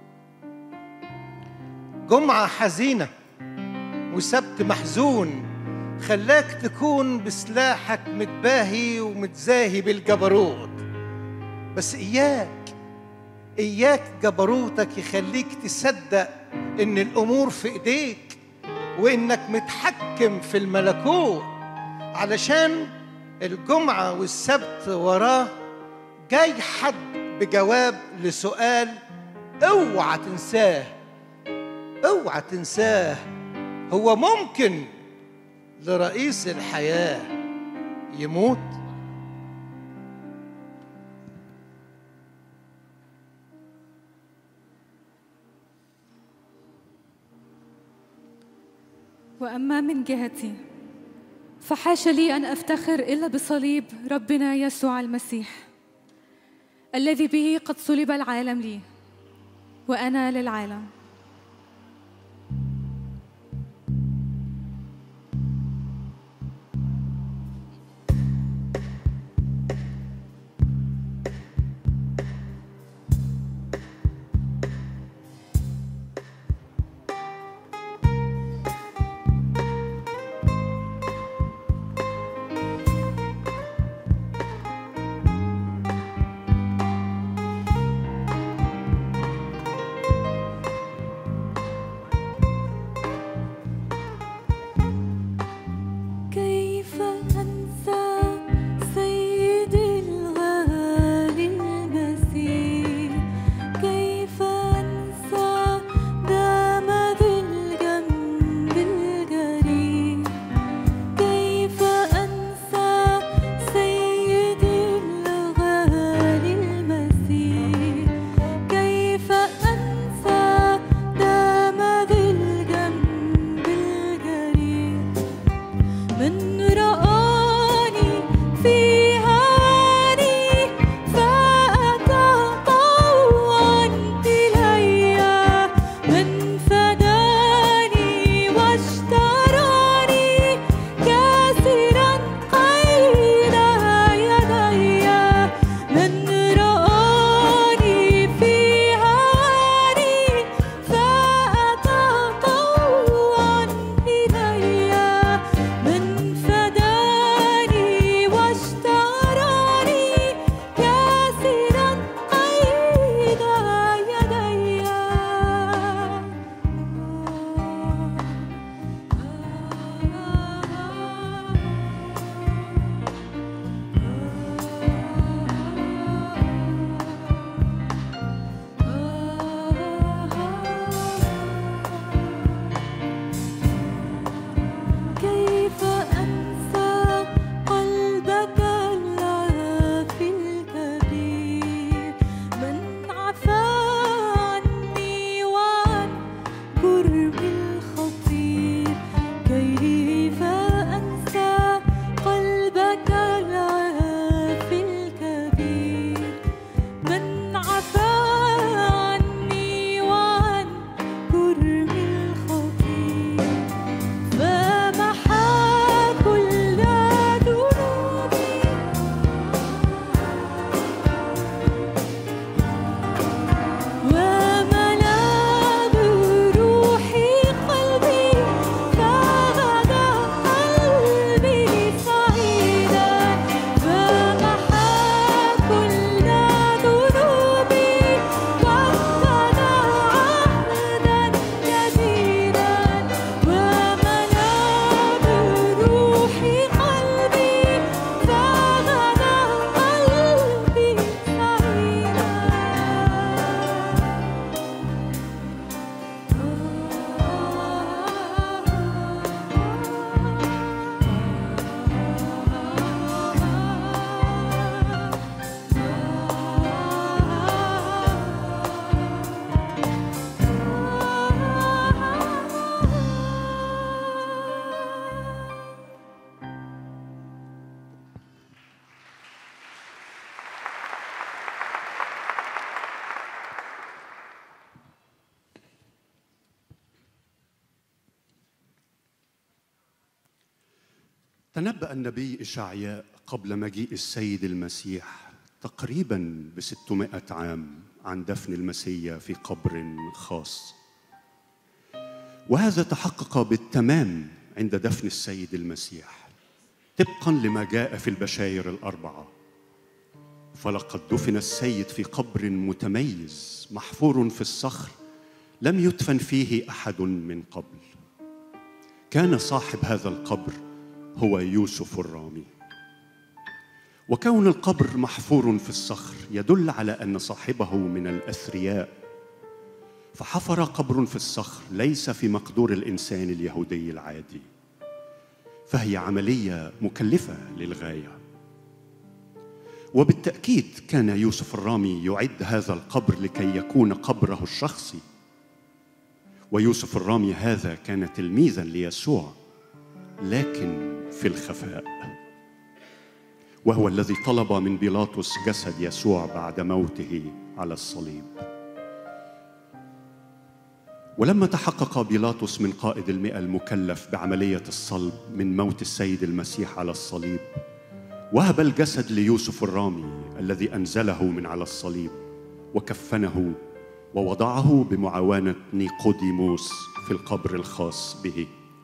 جمعة حزينة وسبت محزون خلاك تكون بسلاحك متباهي ومتزاهي بالجبروت بس إياك إياك جبروتك يخليك تصدق إن الأمور في إيديك وإنك متحكم في الملكوت علشان الجمعة والسبت وراه جاي حد بجواب لسؤال اوعى تنساه اوعى تنساه هو ممكن لرئيس الحياة يموت واما من جهتي فحاش لي ان افتخر الا بصليب ربنا يسوع المسيح الذي به قد صلب العالم لي وانا للعالم تنبأ النبي إشعياء قبل مجيء السيد المسيح تقريبا بستمائة عام عن دفن المسيا في قبر خاص وهذا تحقق بالتمام عند دفن السيد المسيح طبقا لما جاء في البشاير الأربعة فلقد دفن السيد في قبر متميز محفور في الصخر لم يدفن فيه أحد من قبل كان صاحب هذا القبر هو يوسف الرامي وكون القبر محفور في الصخر يدل على ان صاحبه من الاثرياء فحفر قبر في الصخر ليس في مقدور الانسان اليهودي العادي فهي عمليه مكلفه للغايه وبالتاكيد كان يوسف الرامي يعد هذا القبر لكي يكون قبره الشخصي ويوسف الرامي هذا كان تلميذا ليسوع لكن في الخفاء وهو الذي طلب من بيلاطس جسد يسوع بعد موته على الصليب ولما تحقق بيلاطس من قائد المئة المكلف بعملية الصلب من موت السيد المسيح على الصليب وهب الجسد ليوسف الرامي الذي أنزله من على الصليب وكفنه ووضعه بمعاونة نيقوديموس في القبر الخاص به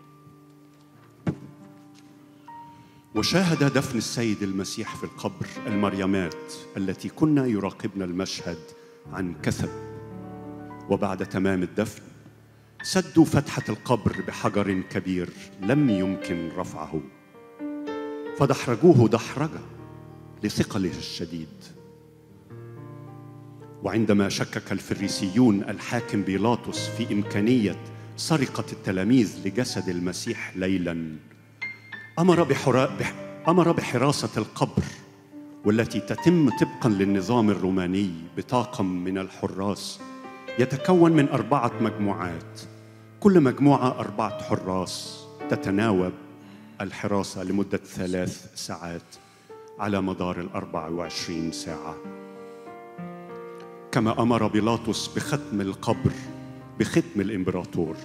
وشاهد دفن السيد المسيح في القبر المريمات التي كنا يراقبن المشهد عن كثب وبعد تمام الدفن سدوا فتحة القبر بحجر كبير لم يمكن رفعه فدحرجوه دحرجة لثقله الشديد وعندما شكك الفريسيون الحاكم بيلاطس في إمكانية سرقة التلاميذ لجسد المسيح ليلاً أمر بحرا... بح... أمر بحراسة القبر والتي تتم طبقا للنظام الروماني بطاقم من الحراس يتكون من أربعة مجموعات كل مجموعة أربعة حراس تتناوب الحراسة لمدة ثلاث ساعات على مدار الأربع وعشرين ساعة كما أمر بيلاطس بختم القبر بختم الإمبراطور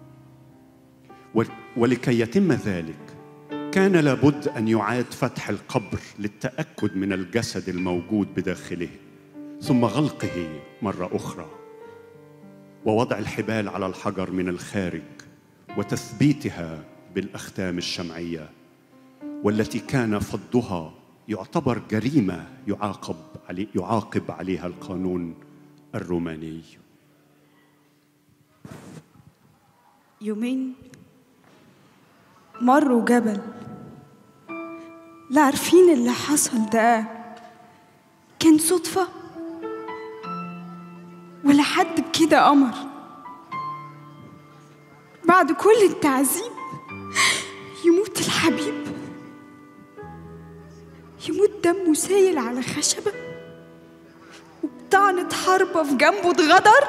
ولكي يتم ذلك كان لابد ان يعاد فتح القبر للتاكد من الجسد الموجود بداخله ثم غلقه مره اخرى ووضع الحبال على الحجر من الخارج وتثبيتها بالاختام الشمعيه والتي كان فضها يعتبر جريمه يعاقب علي يعاقب عليها القانون الروماني يومين مروا جبل لا عارفين اللي حصل ده كان صدفة ولا حد بكده أمر بعد كل التعذيب يموت الحبيب يموت دمه سايل على خشبة وبطعنة حربة في جنبه اتغدر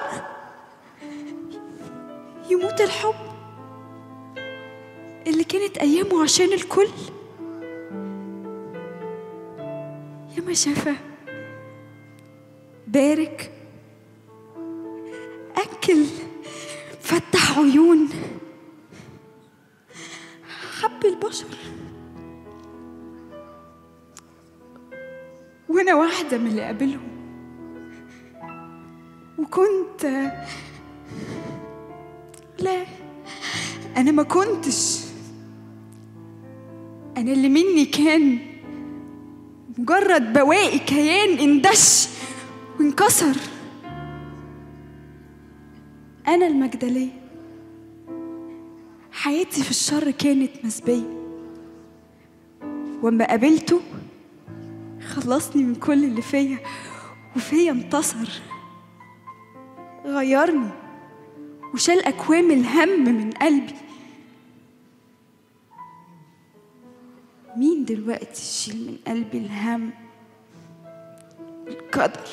يموت الحب اللي كانت أيامه عشان الكل يا ما شافه بارك أكل فتح عيون حب البشر وأنا واحدة من اللي قابلهم وكنت لا أنا ما كنتش أنا اللي مني كان مجرد بواقي كيان اندش وانكسر أنا المجدلية حياتي في الشر كانت مسبية وأما قابلته خلصني من كل اللي فيا وفيا انتصر غيرني وشال أكوام الهم من قلبي مين دلوقتي يشيل من قلبي الهم القدر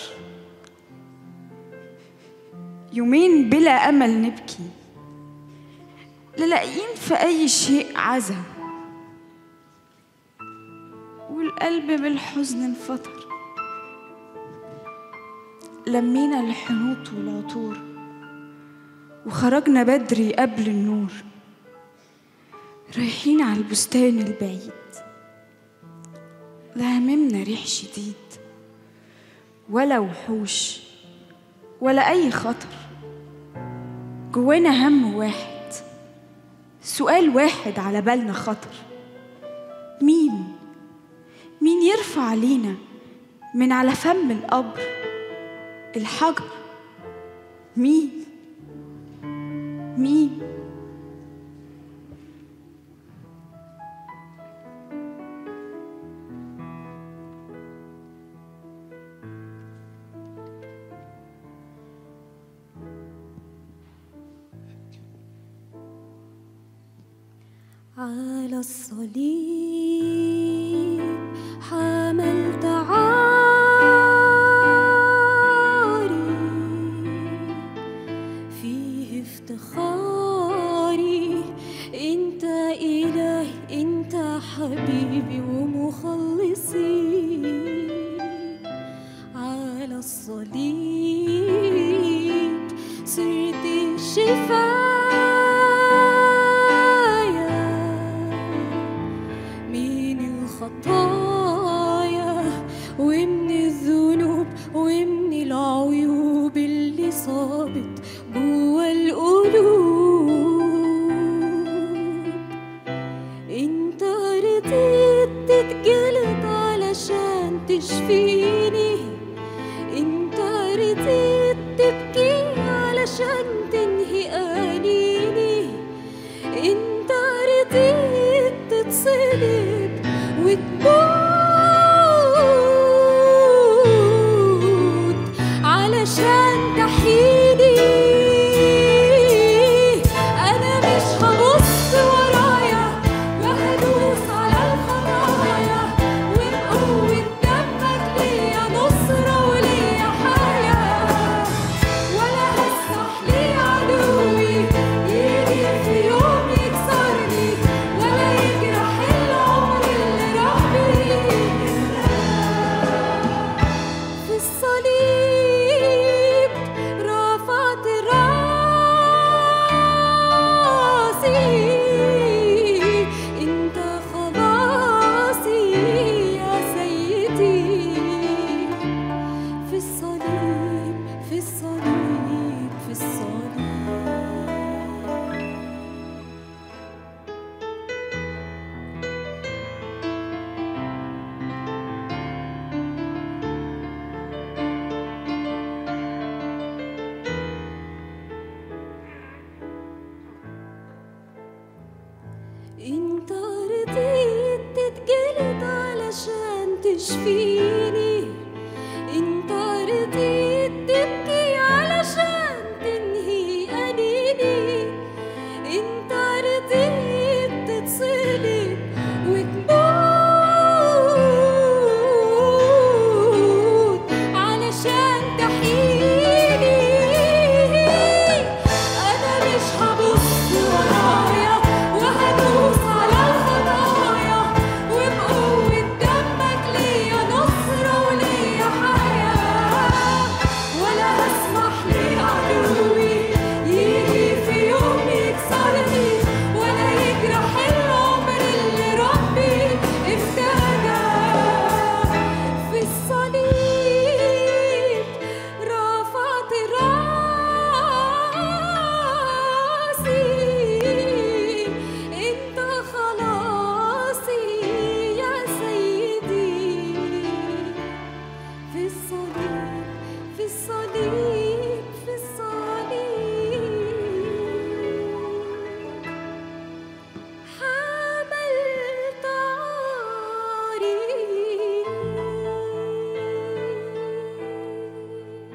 يومين بلا أمل نبكي لا لاقيين في أي شيء عزا والقلب بالحزن انفطر لمينا الحنوط والعطور وخرجنا بدري قبل النور رايحين على البستان البعيد لا هممنا ريح شديد ولا وحوش ولا أي خطر جوانا هم واحد سؤال واحد على بالنا خطر مين مين يرفع علينا من على فم القبر الحجر مين مين على الصليب حملت عاري فيه افتخاري انت الهي انت حبيبي ومخلصي على الصليب صرت شفايا من الخطايا ومن الذنوب ومن العيوب اللي صابت جوا القلوب انت رضيت تتجلد علشان تشفيني انت رضيت تبكي علشان تنهي انيني انت رضيت تتصلب وتموت علشان تحييني انا مش هبص ورايا وهدوس على الخطايا وبقوة دمك ليا نصرة وليا حياة ولا هسمح لعدوي يجي في يوم يكسرني ولا يجرح العمر اللي ربي في الصليب رفعت راسي انت خلاصي يا سيدي في الصليب في الصليب في الصليب انت رضيت تتجلد علشان تشفيني انت رضيت تبكي علشان تنهي انيني انت رضيت تتصلب وتموت علشان تحييني انا مش هبص ورايا وهدوس على الخطايا وبقوة دمك ليا نصرة وليا حياة ولا هسمح لعدوي يجي في يوم يكسرني ولا يجرح العمر اللي ربي افتدى في الصليب رفعت راسي انت خلاصي يا سيدي في الصليب في الصليب في الصليب حملت عاري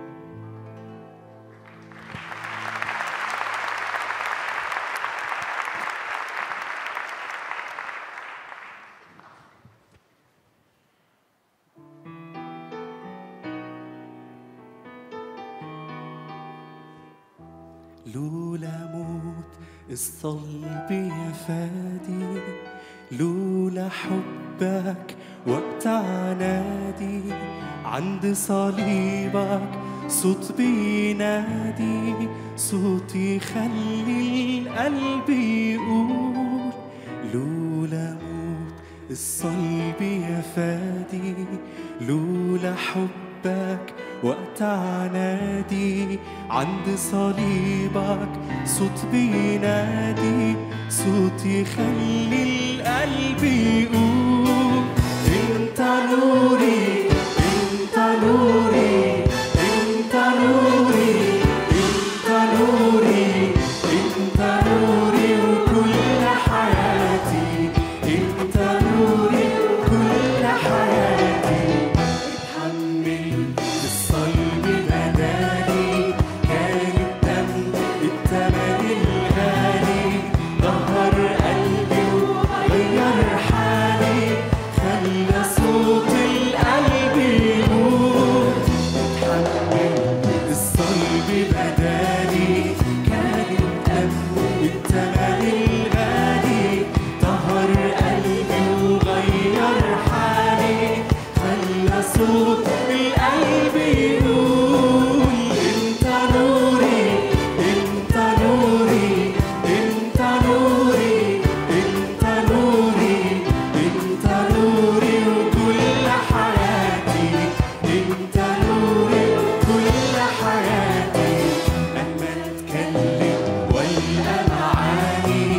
لولا موت الصلب يا فادي لولا حبك وقت عنادي عند صليبك صوت بينادي صوت يخلي القلب يقول لولا موت الصليب يا فادي لولا حبك وقت عنادي عند صليبك صوت بينادي صوت يخلي القلب يقول انت نوري انت نوري انت نوري انت نوري انت نوري وكل حياتي انت نوري وكل حياتي اتحمل الصلب بدالي كان الدم التمن الغالي ظهر قلبي وغير حالي خلى صوت القلب يقول اتحمل الصلب بدالي كان الدم التمن الغالي طهر قلبي وغير حالي خلى صوت القلب يقول انت نوري انت نوري انت نوري انت نوري انت نوري وكل حياتي انت نوري وكل حياتي مهما اتكلم ولا معاني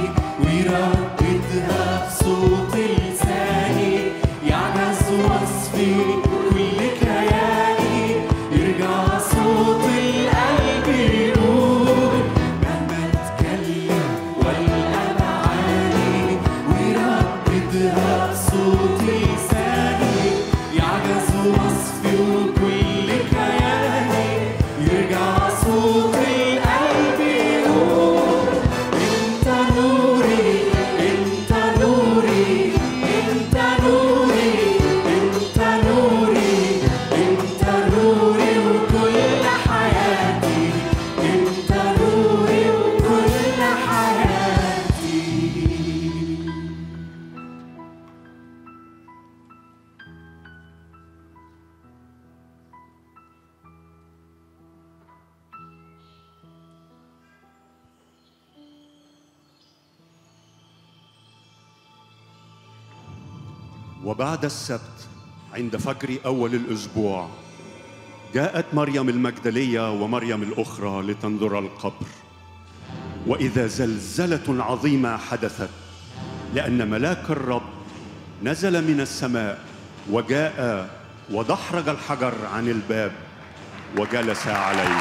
ويرددها بصوت لساني يعجز وصفي كل كياني يرجع صوت القلب يقول مهما اتكلم ولا معاني ويرددها بصوت لساني يعجز وصفي وكل كياني يرجع صوت القلب يقول انت نوري انت نوري انت نوري انت نوري انت نوري وكل حياتي انت نوري وكل حياتي وبعد السبت عند فجر اول الاسبوع جاءت مريم المجدليه ومريم الاخرى لتنظر القبر واذا زلزله عظيمه حدثت لان ملاك الرب نزل من السماء وجاء ودحرج الحجر عن الباب وجلس عليه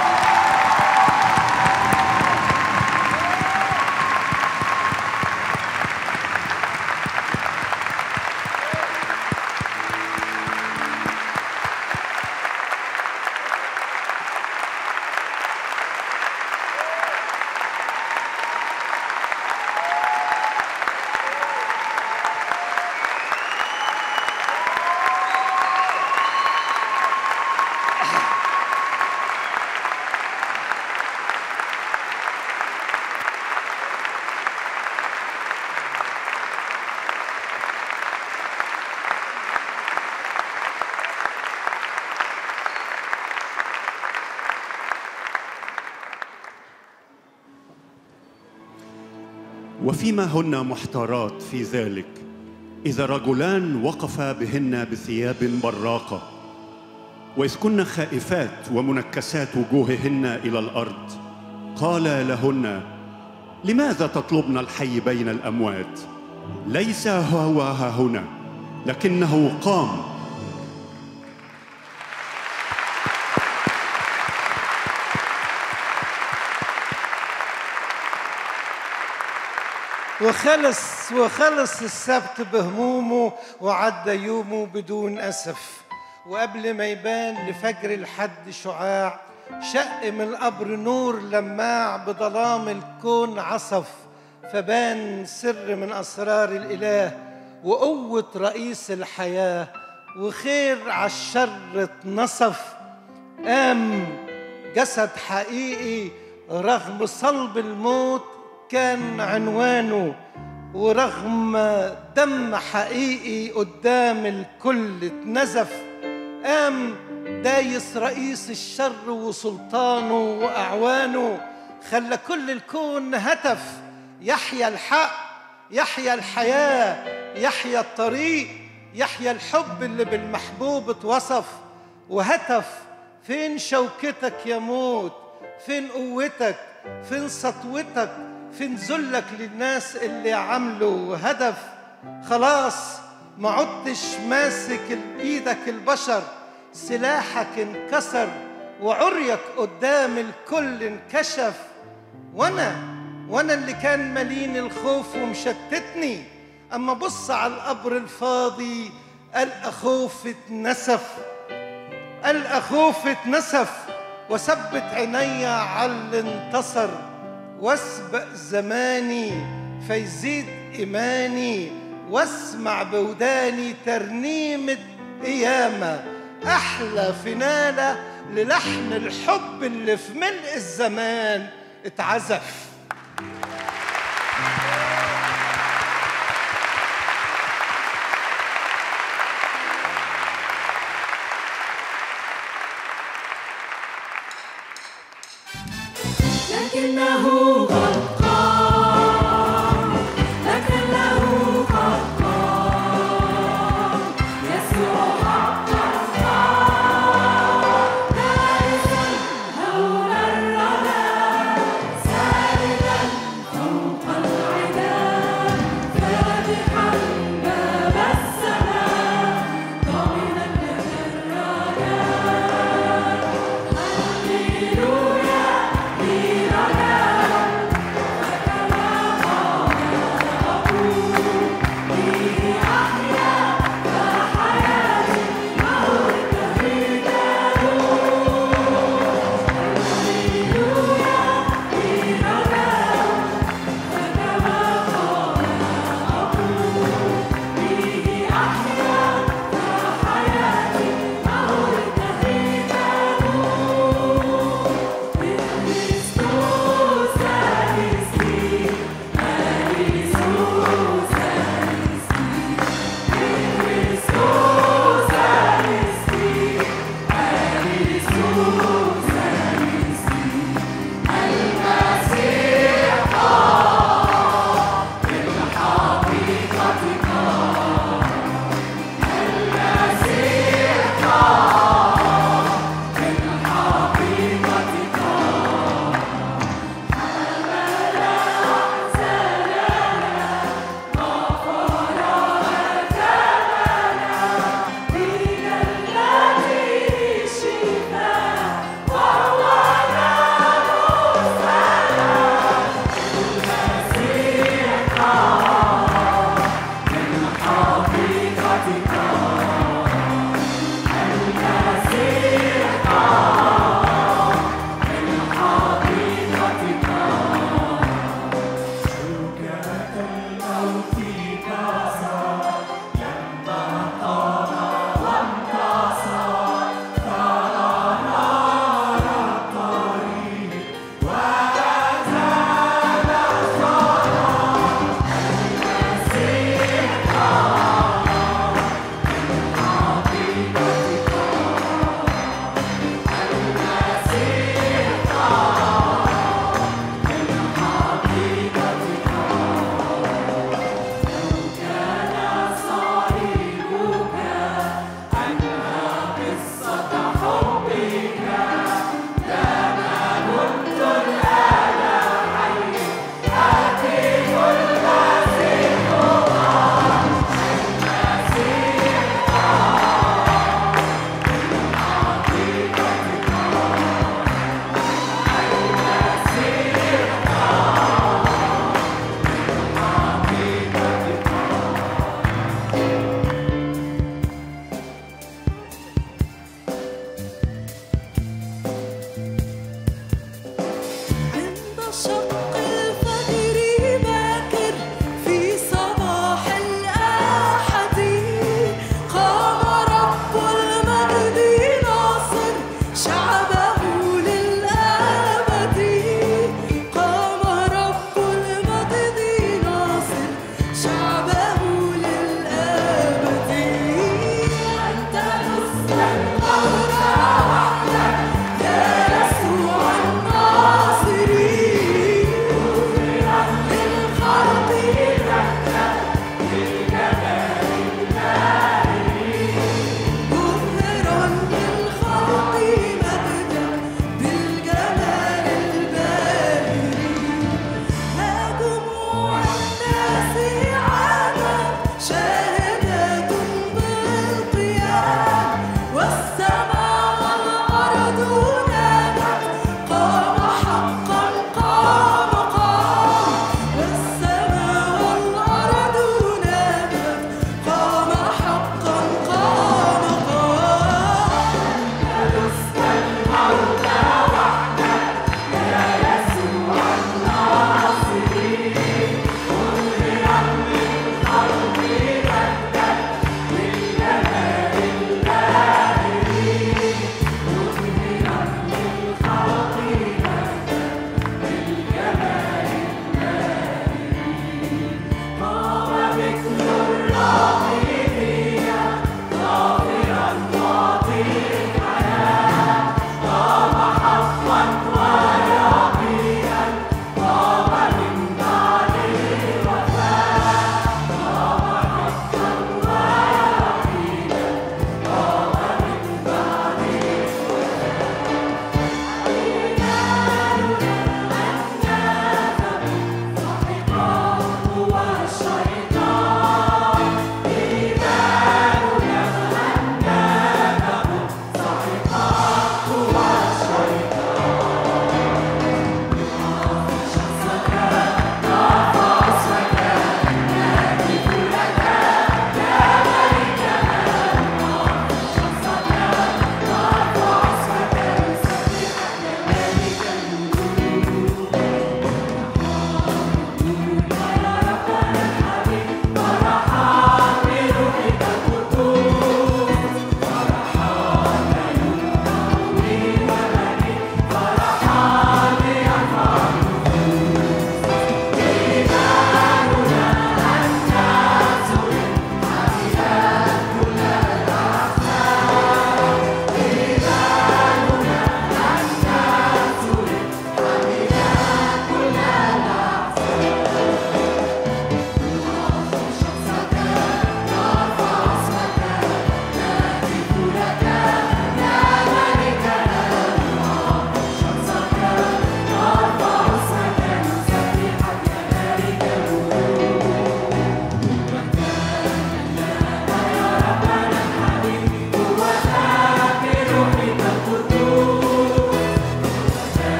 وفيما هن محتارات في ذلك اذا رجلان وقفا بهن بثياب براقه واذ كن خائفات ومنكسات وجوههن الى الارض قال لهن لماذا تطلبن الحي بين الاموات ليس هو ها هنا لكنه قام وخلص وخلص السبت بهمومه وعدى يومه بدون أسف وقبل ما يبان لفجر الحد شعاع شق من القبر نور لماع بظلام الكون عصف فبان سر من أسرار الإله وقوة رئيس الحياة وخير عالشر اتنصف قام جسد حقيقي رغم صلب الموت كان عنوانه ورغم دم حقيقي قدام الكل اتنزف قام دايس رئيس الشر وسلطانه وأعوانه خلى كل الكون هتف يحيى الحق يحيى الحياة يحيا الطريق يحيا الحب اللي بالمحبوب اتوصف وهتف فين شوكتك يا موت فين قوتك فين سطوتك فين ذلك للناس اللي عملوا هدف خلاص ما عدتش ماسك بايدك البشر سلاحك انكسر وعريك قدام الكل انكشف وانا وانا اللي كان مليني الخوف ومشتتني اما بص على القبر الفاضي القى خوف اتنسف القى خوف اتنسف وثبت عينيا على اللي انتصر واسبق زماني فيزيد ايماني واسمع بوداني ترنيمه قيامه احلى فناله للحن الحب اللي في ملء الزمان اتعزف لكنه قد قام لكنه قد قام يسوع حقا قام دارسا هول الردى ساردا فوق العدا فاتحا باب السماء ضامنا لنا الرجاء هللويا الجبل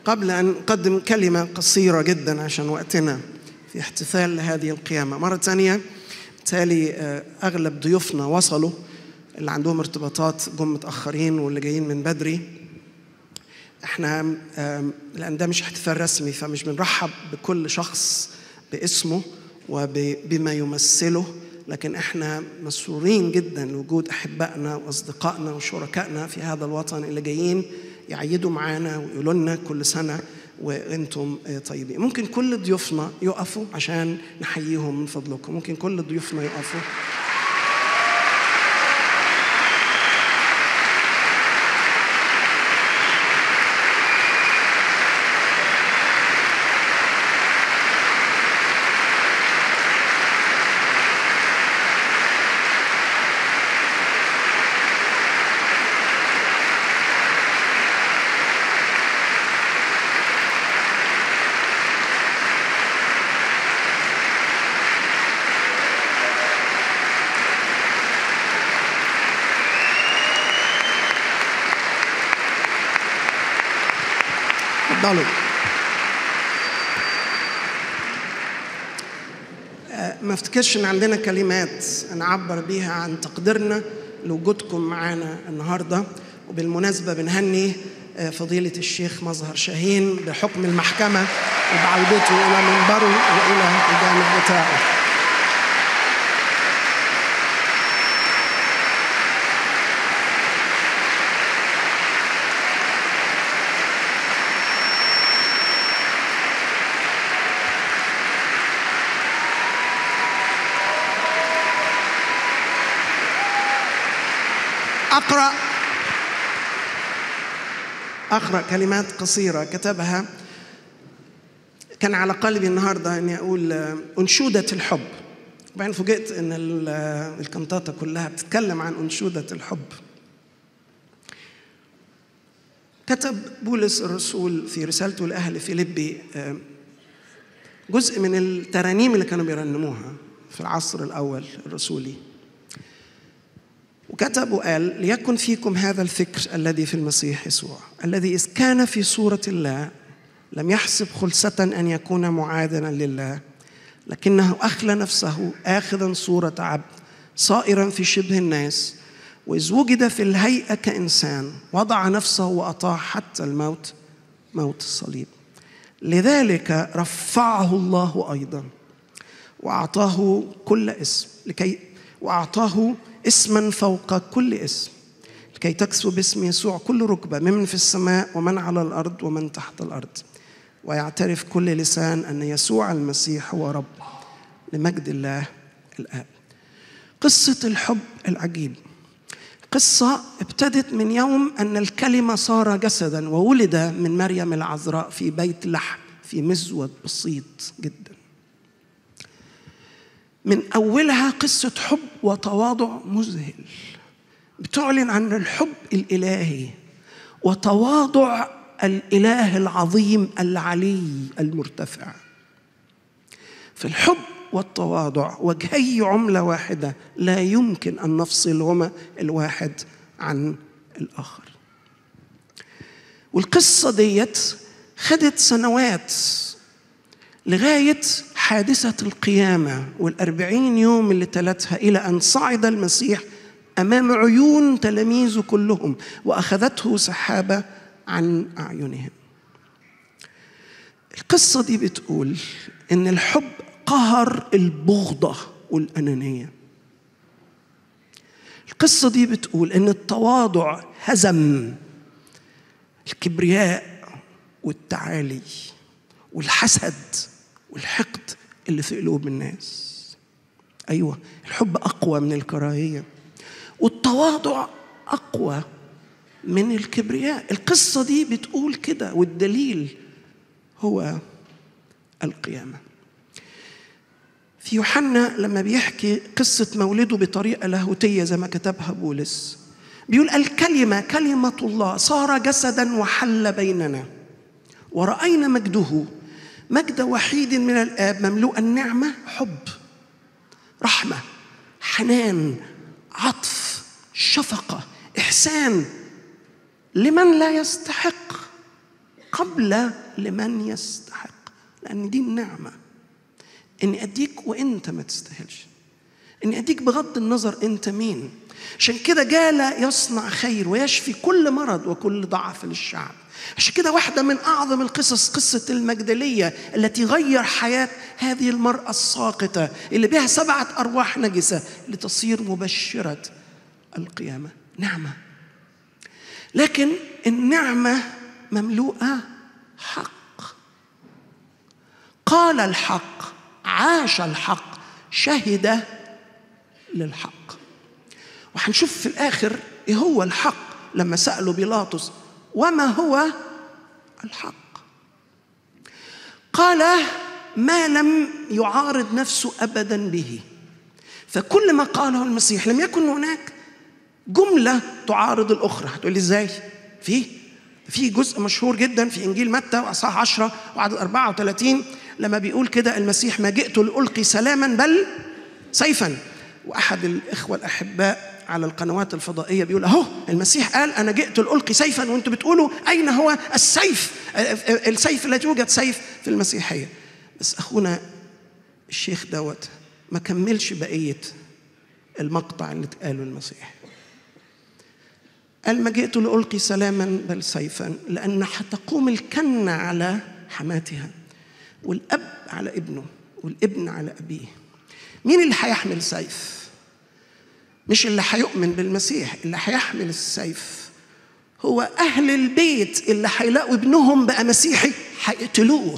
قبل أن أقدم كلمة قصيرة جدا عشان وقتنا في احتفال هذه القيامة مرة ثانية بالتالي آه، أغلب ضيوفنا وصلوا اللي عندهم ارتباطات جم متأخرين واللي جايين من بدري احنا آم، لأن ده مش احتفال رسمي فمش بنرحب بكل شخص باسمه وبما يمثله لكن احنا مسرورين جدا لوجود احبائنا واصدقائنا وشركائنا في هذا الوطن اللي جايين يعيدوا معانا ويقولوا لنا كل سنه وانتم آه، طيبين ممكن كل ضيوفنا يقفوا عشان نحييهم من فضلكم ممكن كل ضيوفنا يقفوا اتفضلوا آه، ما افتكرش ان عندنا كلمات نعبر بيها عن تقديرنا لوجودكم معانا النهارده وبالمناسبه بنهني آه، فضيله الشيخ مظهر شاهين بحكم المحكمه وبعودته الى منبره والى الجانب بتاعه أقرأ أقرأ كلمات قصيرة كتبها كان على قلبي النهاردة أني أقول آه، أنشودة الحب وبعدين فوجئت أن ال- آه، الكنتاتا كلها بتتكلم عن أنشودة الحب كتب بولس الرسول في رسالته لأهل فيليبي آه، جزء من الترانيم اللي كانوا بيرنموها في العصر الأول الرسولي وكتب وقال ليكن فيكم هذا الفكر الذي في المسيح يسوع الذي إذ كان في صورة الله لم يحسب خلسة أن يكون معادنا لله لكنه أخلى نفسه آخذا صورة عبد صائرا في شبه الناس وإذ وجد في الهيئة كإنسان وضع نفسه وأطاع حتى الموت موت الصليب لذلك رفعه الله أيضا وأعطاه كل اسم لكي وأعطاه اسما فوق كل اسم لكي تكسو باسم يسوع كل ركبة ممن في السماء ومن على الأرض ومن تحت الأرض ويعترف كل لسان أن يسوع المسيح هو رب لمجد الله الآب قصة الحب العجيب قصة ابتدت من يوم أن الكلمة صار جسدا وولد من مريم العذراء في بيت لحم في مزود بسيط جدا من أولها قصة حب وتواضع مذهل بتعلن عن الحب الإلهي وتواضع الإله العظيم العلي المرتفع في الحب والتواضع وجهي عملة واحدة لا يمكن أن نفصلهما الواحد عن الآخر والقصة ديت خدت سنوات لغاية حادثة القيامة والأربعين يوم اللي تلتها إلى أن صعد المسيح أمام عيون تلاميذه كلهم وأخذته سحابة عن أعينهم القصة دي بتقول إن الحب قهر البغضة والأنانية القصة دي بتقول إن التواضع هزم الكبرياء والتعالي والحسد والحقد اللي في قلوب الناس ايوه الحب اقوى من الكراهيه والتواضع اقوى من الكبرياء القصه دي بتقول كده والدليل هو القيامه في يوحنا لما بيحكي قصه مولده بطريقه لاهوتيه زي ما كتبها بولس بيقول الكلمه كلمه الله صار جسدا وحل بيننا ورأينا مجده مجد وحيد من الآب مملوء النعمة حب رحمة حنان عطف شفقة إحسان لمن لا يستحق قبل لمن يستحق لأن دي النعمة إني أديك وأنت ما تستاهلش إني أديك بغض النظر أنت مين عشان كده جال يصنع خير ويشفي كل مرض وكل ضعف للشعب عشان كده واحدة من أعظم القصص قصة المجدلية التي غير حياة هذه المرأة الساقطة اللي بها سبعة أرواح نجسة لتصير مبشرة القيامة نعمة لكن النعمة مملوءة حق قال الحق عاش الحق شهد للحق وهنشوف في الآخر إيه هو الحق لما سألوا بيلاطس وما هو الحق قال ما لم يعارض نفسه أبدا به فكل ما قاله المسيح لم يكن هناك جملة تعارض الأخرى هتقولي إزاي؟ في في جزء مشهور جدا في إنجيل متى وأصحاح 10 وعدد 34 لما بيقول كده المسيح ما جئت لألقي سلاما بل سيفا وأحد الإخوة الأحباء على القنوات الفضائية بيقول أهو المسيح قال أنا جئت لألقي سيفا وأنتم بتقولوا أين هو السيف السيف الذي يوجد سيف في المسيحية بس أخونا الشيخ دوت ما كملش بقية المقطع اللي اتقاله المسيح قال ما جئت لألقي سلاما بل سيفا لأن حتقوم الكنة على حماتها والأب على ابنه والابن على أبيه مين اللي هيحمل سيف؟ مش اللي هيؤمن بالمسيح اللي هيحمل السيف هو أهل البيت اللي هيلاقوا ابنهم بقى مسيحي هيقتلوه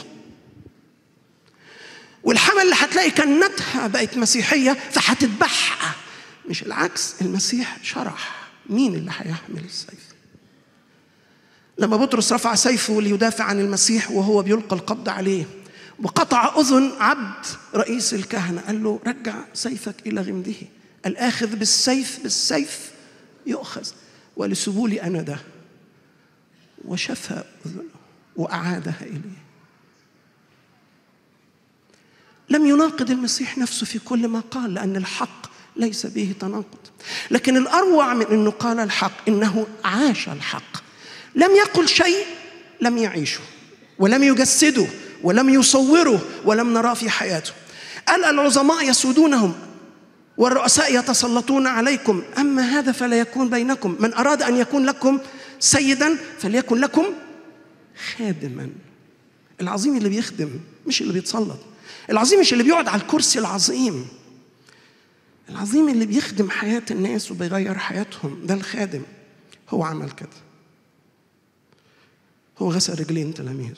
والحمل اللي هتلاقي كنتها بقت مسيحية فهتذبحها مش العكس المسيح شرح مين اللي هيحمل السيف لما بطرس رفع سيفه ليدافع عن المسيح وهو بيلقى القبض عليه وقطع أذن عبد رئيس الكهنة قال له رجع سيفك إلى غمده الآخذ بالسيف بالسيف يؤخذ ولسبولي أنا ده وشفى أذنه وأعادها إليه لم يناقض المسيح نفسه في كل ما قال لأن الحق ليس به تناقض لكن الأروع من أنه قال الحق إنه عاش الحق لم يقل شيء لم يعيشه ولم يجسده ولم يصوره ولم نراه في حياته قال العظماء يسودونهم والرؤساء يتسلطون عليكم أما هذا فلا يكون بينكم من أراد أن يكون لكم سيدا فليكن لكم خادما العظيم اللي بيخدم مش اللي بيتسلط العظيم مش اللي بيقعد على الكرسي العظيم العظيم اللي بيخدم حياة الناس وبيغير حياتهم ده الخادم هو عمل كده هو غسل رجلين تلاميذه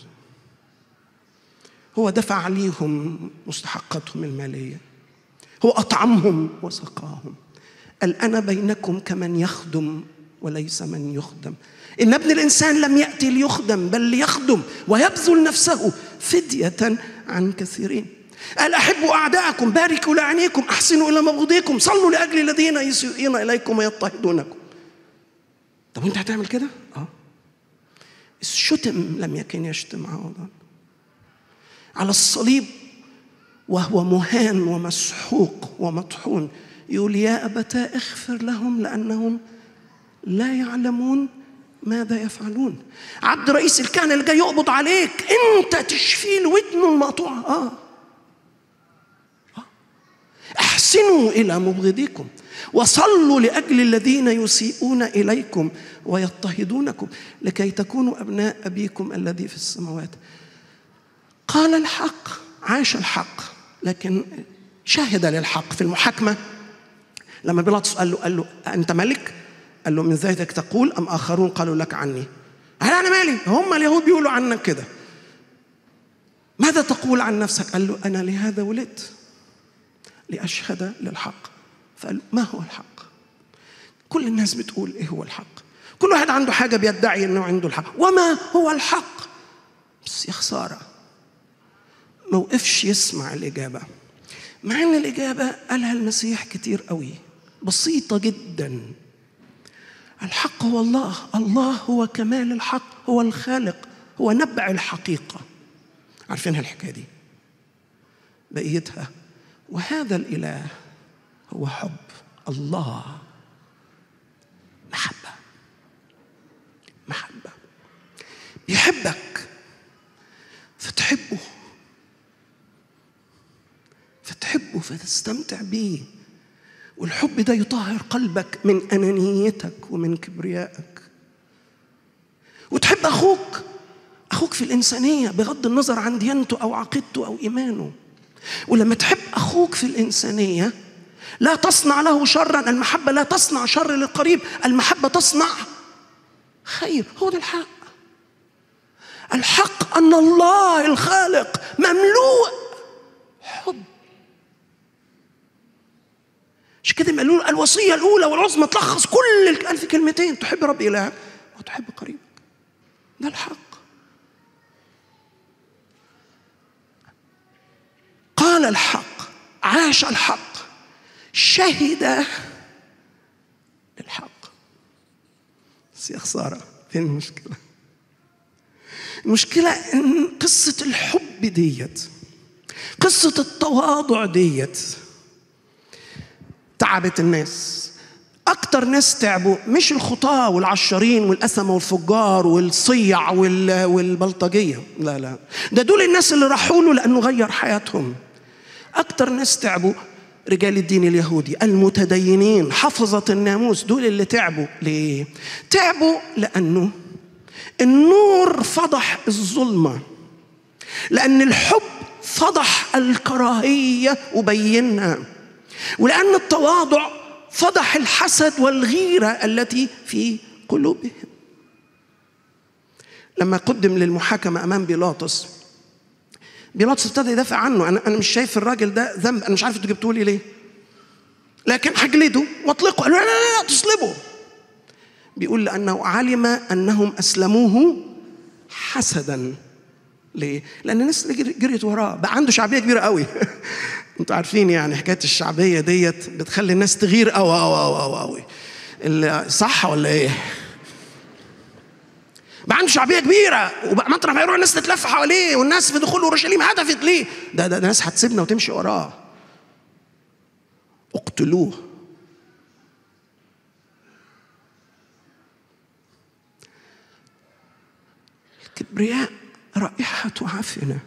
هو دفع عليهم مستحقاتهم المالية هو أطعمهم وسقاهم قال أنا بينكم كمن يخدم وليس من يخدم إن ابن الإنسان لم يأتي ليخدم بل ليخدم ويبذل نفسه فدية عن كثيرين قال أحبوا أعداءكم باركوا لعينيكم أحسنوا إلى مبغضيكم صلوا لأجل الذين يسيئون إليكم ويضطهدونكم طب وأنت هتعمل كده؟ آه الشتم لم يكن يشتم عوضا على الصليب وهو مهان ومسحوق ومطحون يقول يا أبتاه اغفر لهم لأنهم لا يعلمون ماذا يفعلون عبد رئيس الكهنة اللي جاي يقبض عليك انت تشفي له ودنه المقطوعة اه احسنوا الى مبغضيكم وصلوا لاجل الذين يسيئون اليكم ويضطهدونكم لكي تكونوا ابناء ابيكم الذي في السماوات قال الحق عاش الحق لكن شهد للحق في المحاكمه لما بيلاطس قال له قال له انت ملك؟ قال له من ذاتك تقول ام اخرون قالوا لك عني؟ قال انا مالي هم اليهود بيقولوا عنك كده ماذا تقول عن نفسك؟ قال له انا لهذا ولدت لاشهد للحق فقال له ما هو الحق؟ كل الناس بتقول ايه هو الحق؟ كل واحد عنده حاجه بيدعي انه عنده الحق وما هو الحق؟ بس يا خساره ما وقفش يسمع الإجابة مع إن الإجابة قالها المسيح كتير قوي بسيطة جدا الحق هو الله الله هو كمال الحق هو الخالق هو نبع الحقيقة عارفينها الحكاية دي بقيتها وهذا الإله هو حب الله محبة محبة بيحبك فتستمتع بيه والحب ده يطهر قلبك من أنانيتك ومن كبريائك وتحب أخوك أخوك في الإنسانية بغض النظر عن ديانته أو عقيدته أو إيمانه ولما تحب أخوك في الإنسانية لا تصنع له شرا المحبة لا تصنع شر للقريب المحبة تصنع خير هو ده الحق الحق أن الله الخالق مملوء حب مش كده ما قالوا الوصية الأولى والعظمى تلخص كل الكلام في كلمتين تحب رب إلهك وتحب قريبك ده الحق قال الحق عاش الحق شهد للحق بس يا خسارة فين المشكلة؟ المشكلة إن قصة الحب ديت قصة التواضع ديت تعبت الناس أكتر ناس تعبوا مش الخطاة والعشارين والأسمة والفجار والصيع وال- والبلطجية لا لا ده دول الناس اللي راحوا له لأنه غير حياتهم أكتر ناس تعبوا رجال الدين اليهودي المتدينين حفظة الناموس دول اللي تعبوا ليه؟ تعبوا لأنه النور فضح الظلمة لأن الحب فضح الكراهية وبينها ولأن التواضع فضح الحسد والغيرة التي في قلوبهم لما قدم للمحاكمة أمام بيلاطس بيلاطس ابتدى يدافع عنه أنا أنا مش شايف الراجل ده ذنب أنا مش عارف أنتوا جبتوه لي ليه لكن هجلده واطلقه قال له لا لا لا تصلبه بيقول لأنه علم أنهم أسلموه حسدا ليه؟ لأن الناس اللي جري- جريت وراه بقى عنده شعبية كبيرة قوي انتوا عارفين يعني حكاية الشعبية ديت بتخلي الناس تغير قوي قوي قوي قوي قوي اللي- صح ولا ايه؟ بقى عنده شعبية كبيرة وبقى مطرح ما يروح الناس تتلف حواليه والناس في دخول اورشليم هدفت ليه؟ ده ده, ده ناس هتسيبنا وتمشي وراه اقتلوه الكبرياء رائحة عفنة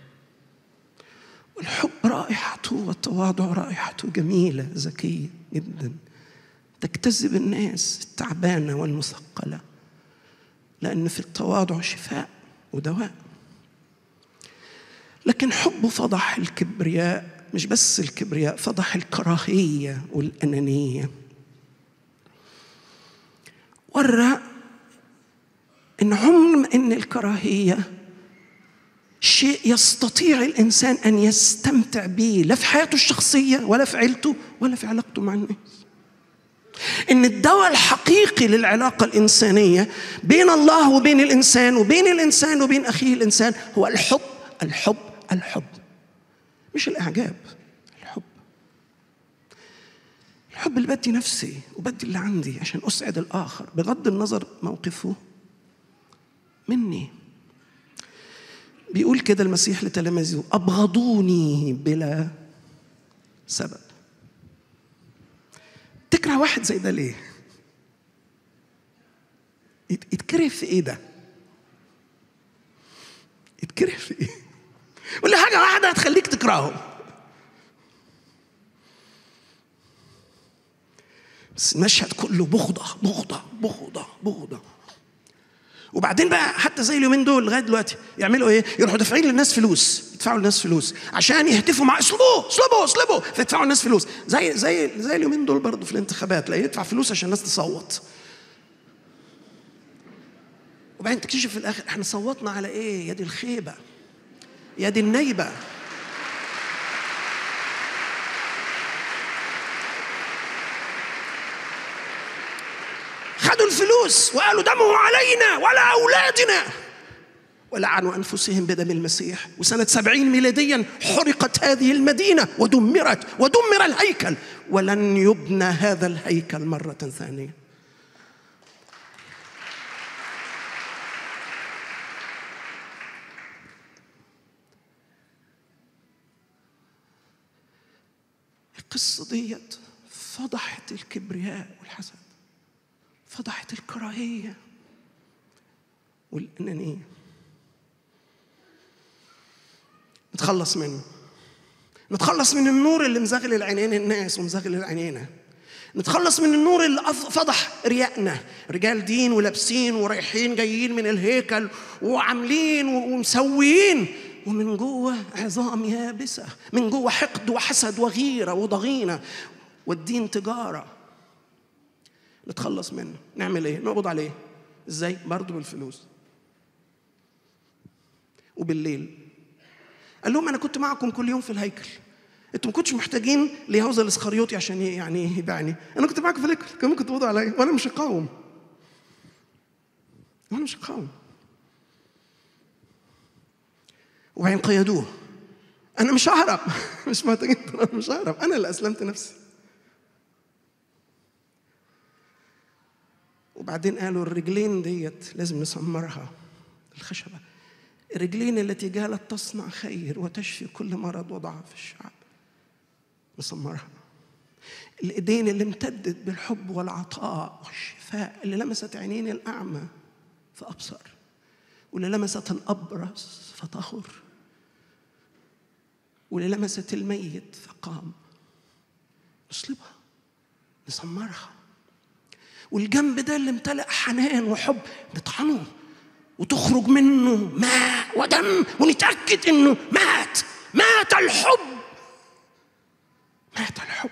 والحب رائحته والتواضع رائحته جميلة ذكية جدا تجتذب الناس التعبانة والمثقلة لأن في التواضع شفاء ودواء لكن حبه فضح الكبرياء مش بس الكبرياء فضح الكراهية والأنانية ورى ان عمر ما ان الكراهيه شيء يستطيع الانسان ان يستمتع به لا في حياته الشخصيه ولا في عيلته ولا في علاقته مع الناس ان الدواء الحقيقي للعلاقه الانسانيه بين الله وبين الانسان وبين الانسان وبين اخيه الانسان هو الحب الحب الحب مش الاعجاب الحب الحب اللي بدي نفسي وبدي اللي عندي عشان اسعد الاخر بغض النظر موقفه مني بيقول كده المسيح لتلاميذه أبغضوني بلا سبب تكره واحد زي ده ليه؟ يت- يتكره في ايه ده؟ يتكره في ايه؟ ولا حاجة واحدة هتخليك تكرهه بس المشهد كله بغضة بغضة بغضة بغضة وبعدين بقى حتى زي اليومين دول لغايه دلوقتي يعملوا ايه؟ يروحوا دافعين للناس فلوس يدفعوا للناس فلوس عشان يهتفوا مع اصلبوه اصلبوه اصلبوه فيدفعوا الناس فلوس زي زي زي اليومين دول برضه في الانتخابات تلاقيه يدفع فلوس عشان الناس تصوت وبعدين تكتشف في الاخر احنا صوتنا على ايه؟ يا دي الخيبه يا دي النيبه خدوا الفلوس وقالوا دمه علينا وعلى أولادنا ولعنوا أنفسهم بدم المسيح وسنة سبعين ميلاديا حرقت هذه المدينة ودمرت ودمر الهيكل ولن يبنى هذا الهيكل مرة ثانية القصة ديت فضحت الكبرياء والحسد فضحت الكراهية والأنانية نتخلص منه نتخلص من النور اللي مزغلل عينين الناس ومزغلل عينينا نتخلص من النور اللي أف- فضح ريائنا رجال دين ولابسين ورايحين جايين من الهيكل وعاملين و- ومسويين ومن جوه عظام يابسة من جوه حقد وحسد وغيرة وضغينة والدين تجارة نتخلص منه نعمل ايه نقبض عليه ازاي برضه بالفلوس وبالليل قال لهم انا كنت معكم كل يوم في الهيكل انتوا ما كنتش محتاجين ليهوذا الاسخريوطي عشان ي- يعني يبيعني انا كنت معاكم في الهيكل كان ممكن تقبضوا عليا وانا مش هقاوم وانا مش هقاوم وبعدين قيدوه انا مش ههرب مش محتاجين انا مش ههرب انا اللي اسلمت نفسي وبعدين قالوا الرجلين ديت لازم نسمرها الخشبه الرجلين التي جالت تصنع خير وتشفي كل مرض وضعف في الشعب نسمرها الايدين اللي امتدت بالحب والعطاء والشفاء اللي لمست عينين الاعمى فابصر واللي لمست الابرص فطهر واللي لمست الميت فقام نصلبها نسمرها والجنب ده اللي امتلأ حنان وحب نطحنه وتخرج منه ماء ودم ونتأكد انه مات مات الحب مات الحب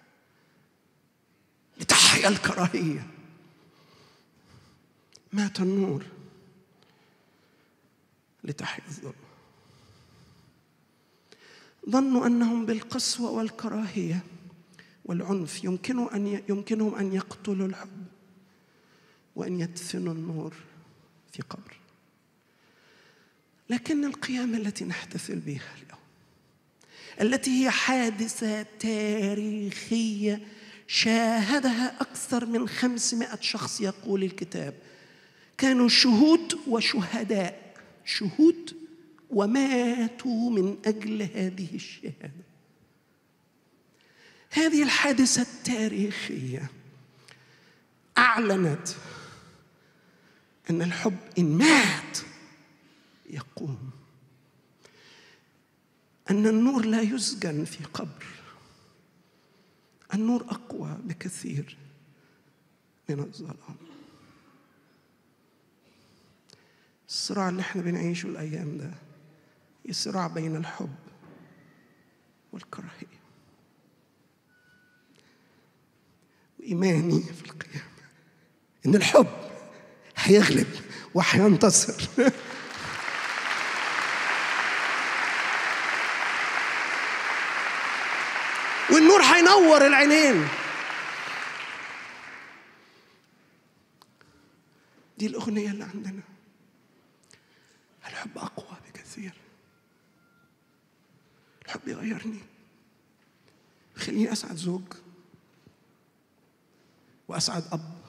لتحيا الكراهية مات النور لتحيا الظلم ظنوا انهم بالقسوه والكراهيه والعنف يمكن ان يمكنهم ان يقتلوا الحب وان يدفنوا النور في قبر لكن القيامه التي نحتفل بها اليوم التي هي حادثه تاريخيه شاهدها اكثر من خمسمائه شخص يقول الكتاب كانوا شهود وشهداء شهود وماتوا من اجل هذه الشهاده هذه الحادثه التاريخيه اعلنت ان الحب ان مات يقوم ان النور لا يسجن في قبر النور اقوى بكثير من الظلام الصراع اللي احنا بنعيشه الايام ده هي صراع بين الحب والكراهيه وايماني في القيامه ان الحب هيغلب وهينتصر والنور هينور العينين دي الأغنية اللي عندنا الحب أقوى بكثير الحب يغيرني خليني أسعد زوج وأسعد أب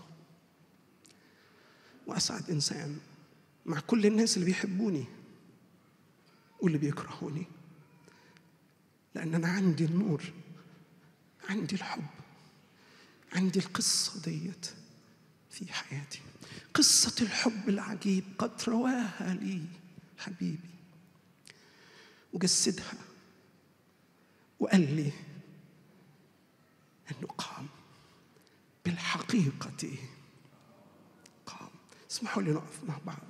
وأسعد إنسان مع كل الناس اللي بيحبوني واللي بيكرهوني لأن أنا عندي النور عندي الحب عندي القصة ديت في حياتي قصة الحب العجيب قد رواها لي حبيبي وجسدها وقال لي انه قام بالحقيقة قام اسمحوا لي نقف مع بعض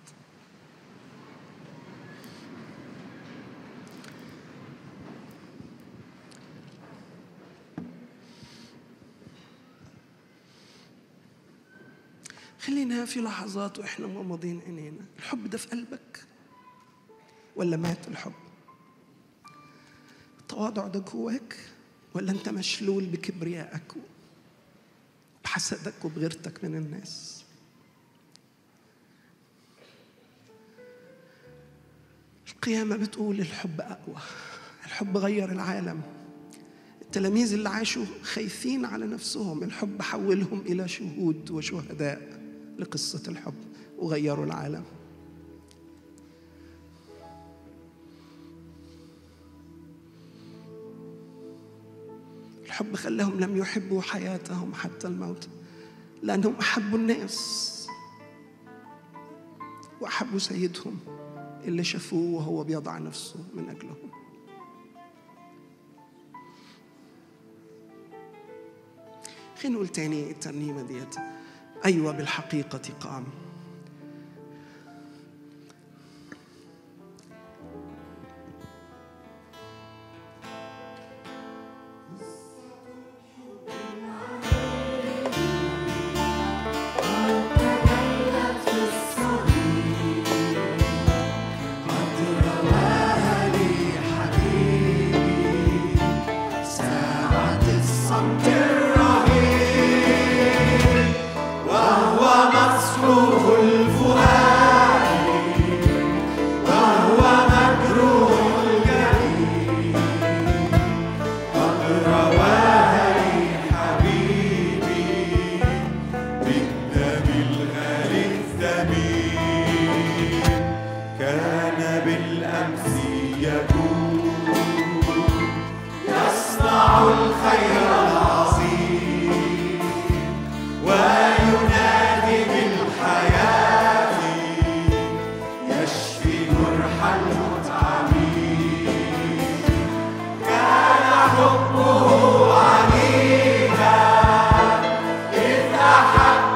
خلينا في لحظات واحنا مغمضين عينينا الحب ده في قلبك ولا مات الحب التواضع ده جواك ولا انت مشلول بكبريائك بحسدك وبغيرتك من الناس القيامة بتقول الحب أقوى الحب غير العالم التلاميذ اللي عاشوا خايفين على نفسهم الحب حولهم إلى شهود وشهداء لقصة الحب وغيروا العالم الحب خلاهم لم يحبوا حياتهم حتى الموت لأنهم أحبوا الناس وأحبوا سيدهم اللي شافوه وهو بيضع نفسه من أجلهم خلينا نقول تاني الترنيمة ديت أيوة بالحقيقة قام ساعة الصمت الرهيب وهو مسروق الفؤاد وهو مجروح الجليد قد رواها لي حبيبي بالدم الغالي الثمين كان بالأمس يكون يصنع الخير العظيم وينادي بالحياة يشفي جرح المتعبين كان حبه عميقا إذ أحب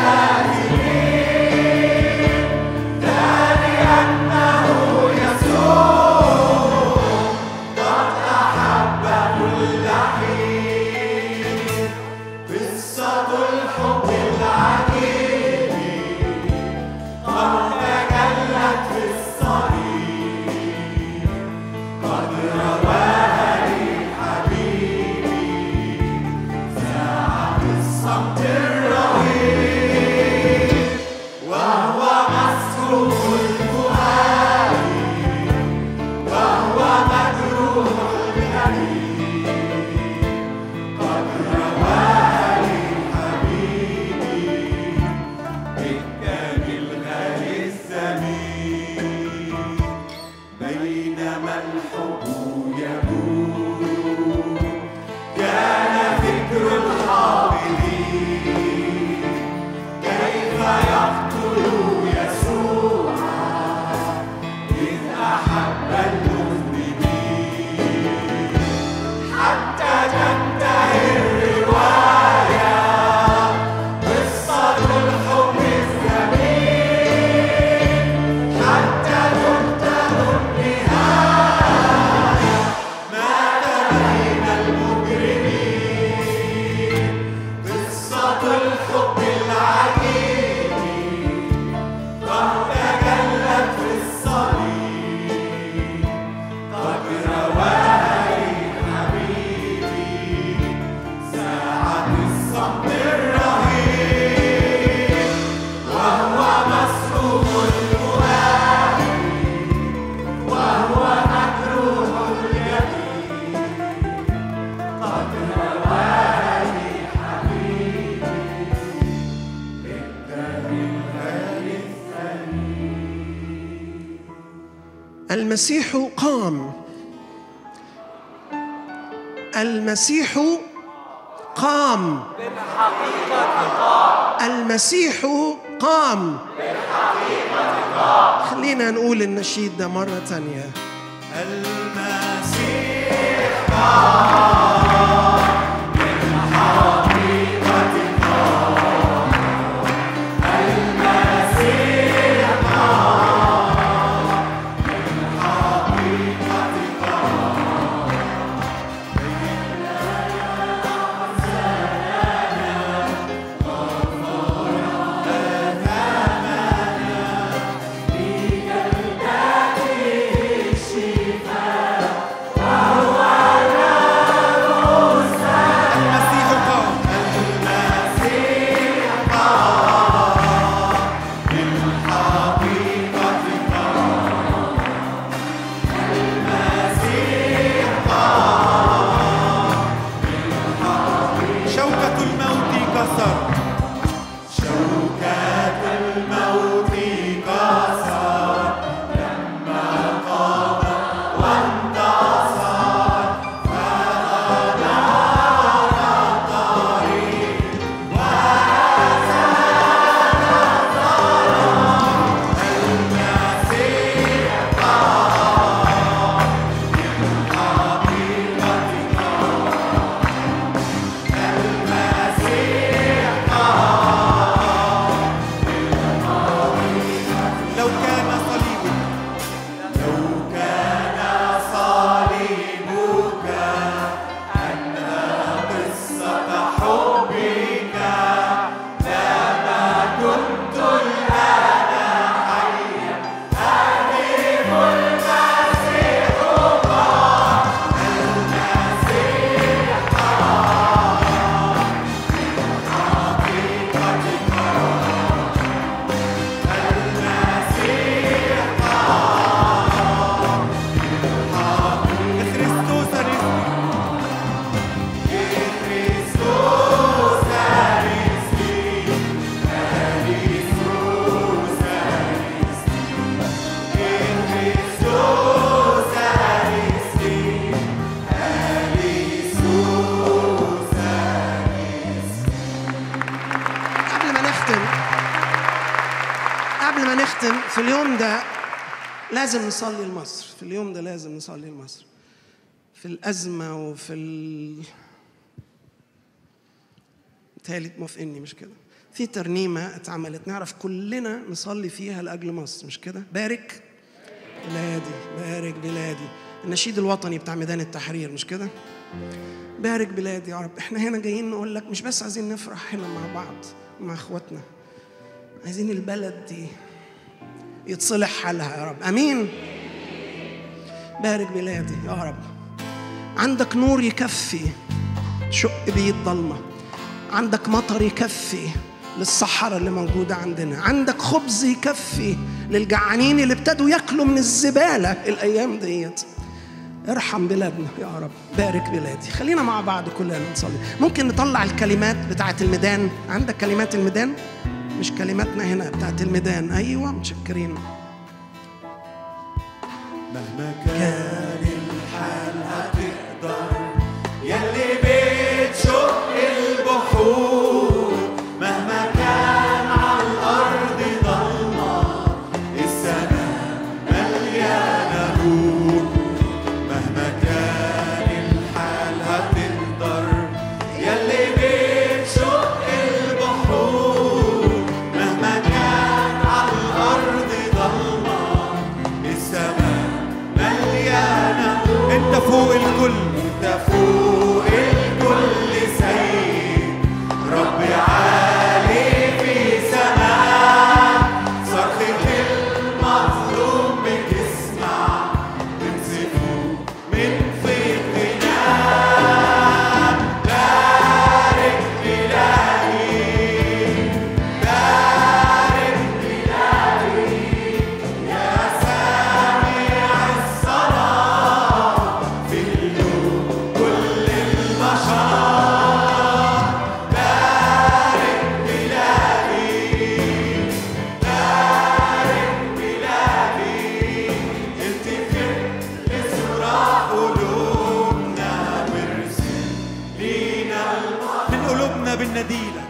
الهادئين ذلك أنه يسوع قد أحب كل حين قصة الحب العجيب قد تجلت في الصليب قد رواها لي حبيبي ساعة الصمت الرهيب وهو مسروق الفؤاد وهو مجروح الجليد قد رواها لي حبيبي بالدم الغالي الثمين بينما الحب يكون كان فكر الحاضرين كيف يقتل يسوع إذ أحب المذنبين حتى تنتهي الرواية قصة الحب الثمين حتى تنتهي النهاية مات بين المجرمين قصة الحب العجيب قد تجلت في الصليب قد رواها لي حبيبي ساعة الصمت الرهيب وهو مسروق الفؤاد وهو مجروح اليمين قد رواها لي حبيبي بالدم الغالي الثمين المسيح قام المسيح قام المسيح قام خلينا نقول النشيد ده مرة تانية المسيح قام بالحقيقة قام المسيح قام بالحقيقة قام الشفاء وهو الرب اليوم ده لازم نصلي لمصر في اليوم ده لازم نصلي لمصر في الأزمة وفي ال تالي موافقني مش كده في ترنيمة اتعملت نعرف كلنا نصلي فيها لأجل مصر مش كده بارك بلادي بارك بلادي النشيد الوطني بتاع ميدان التحرير مش كده بارك بلادي يا رب احنا هنا جايين نقول لك مش بس عايزين نفرح هنا مع بعض مع اخواتنا عايزين البلد دي يتصلح حالها يا رب امين بارك بلادي يا رب عندك نور يكفي شق بيه الضلمه عندك مطر يكفي للصحراء اللي موجودة عندنا عندك خبز يكفي للجعانين اللي ابتدوا ياكلوا من الزبالة الأيام ديت ارحم بلادنا يا رب بارك بلادي خلينا مع بعض كلنا نصلي ممكن نطلع الكلمات بتاعت الميدان عندك كلمات الميدان مش كلماتنا هنا بتاعت الميدان أيوة متشكرين مهما كان الحال هتقدر يلي بتشق البحور مهما كان على الأرض ضلمة السماء مليانة نور مهما كان الحال هتقدر يلي بتشق البحور مهما كان على الأرض ضلمة السماء مليانة انت فوق الكل انت فوق الكل سيد رب عالي في سماء صرخة المظلوم بتسمع تنزفه من فيض غناء بارك إلهي بارك إلهي يا سامع الصلاة في قلوب كل البشر بارك إلهي بارك إلهي التفت لسرى قلوبنا وارسل لينا من قلوبنا بالنديلة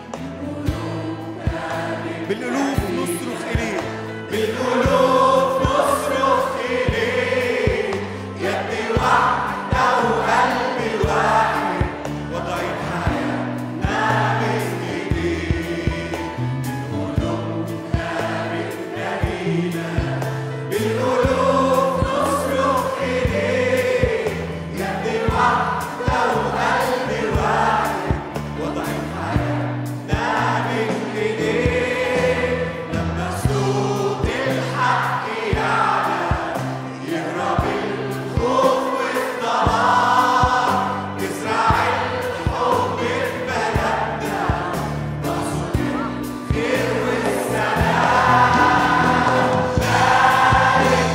بالألوف نصرخ إليه بالقلوب نصرخ إليه يدي واحدة وقلب واحد وضعين حياتنا بين إيديه بالقلوبنا بالنبينا بالقلوب نصرخ إليه يدي واحدة وقلب واحد وضعين حياتنا بين إيديه لما صوت الحق يعلى يهرب الخوف والضلال تزرع الحب في بلدنا تحصد الخير والسلام بارك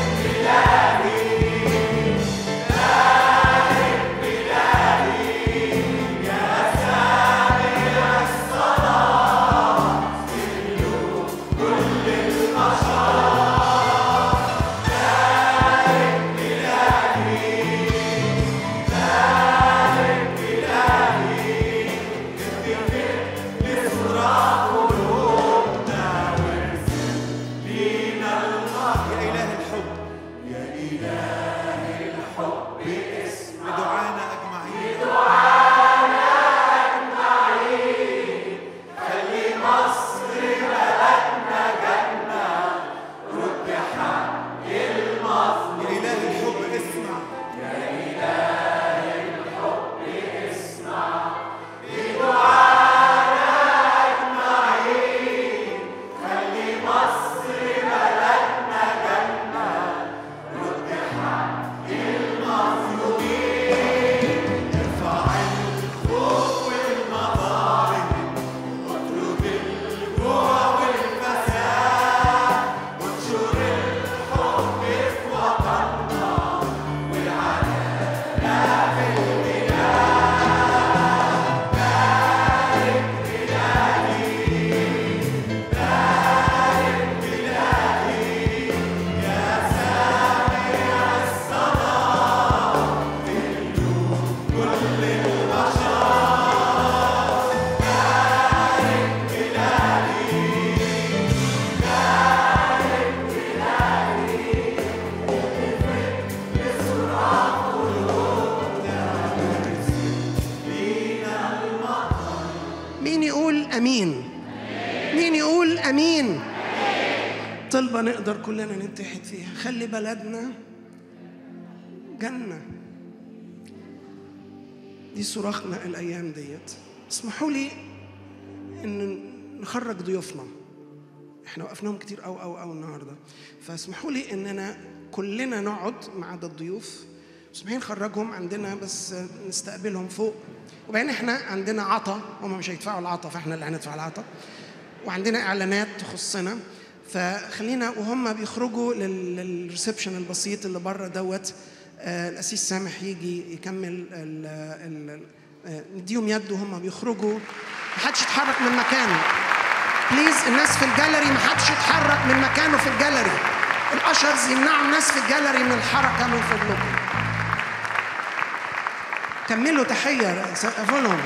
طلبة نقدر كلنا نتحد فيها خلي بلدنا جنة دي صراخنا الأيام ديت اسمحوا لي إن نخرج ضيوفنا احنا وقفناهم كتير أو أو أو النهاردة فاسمحوا لي إننا كلنا نقعد ما عدا الضيوف مسمحين نخرجهم عندنا بس نستقبلهم فوق وبعدين احنا عندنا عطا هم مش هيدفعوا العطا فاحنا اللي هندفع العطا وعندنا اعلانات تخصنا فخلينا وهم بيخرجوا لل- للريسبشن البسيط اللي بره دوت آه، الاسيس سامح يجي يكمل ال ال آه، نديهم يد وهم بيخرجوا محدش يتحرك من مكانه بليز الناس في الجاليري محدش يتحرك من مكانه في الجاليري الاشرز يمنعوا الناس في الجاليري من الحركه من فضلكم كملوا تحيه سقفوا لهم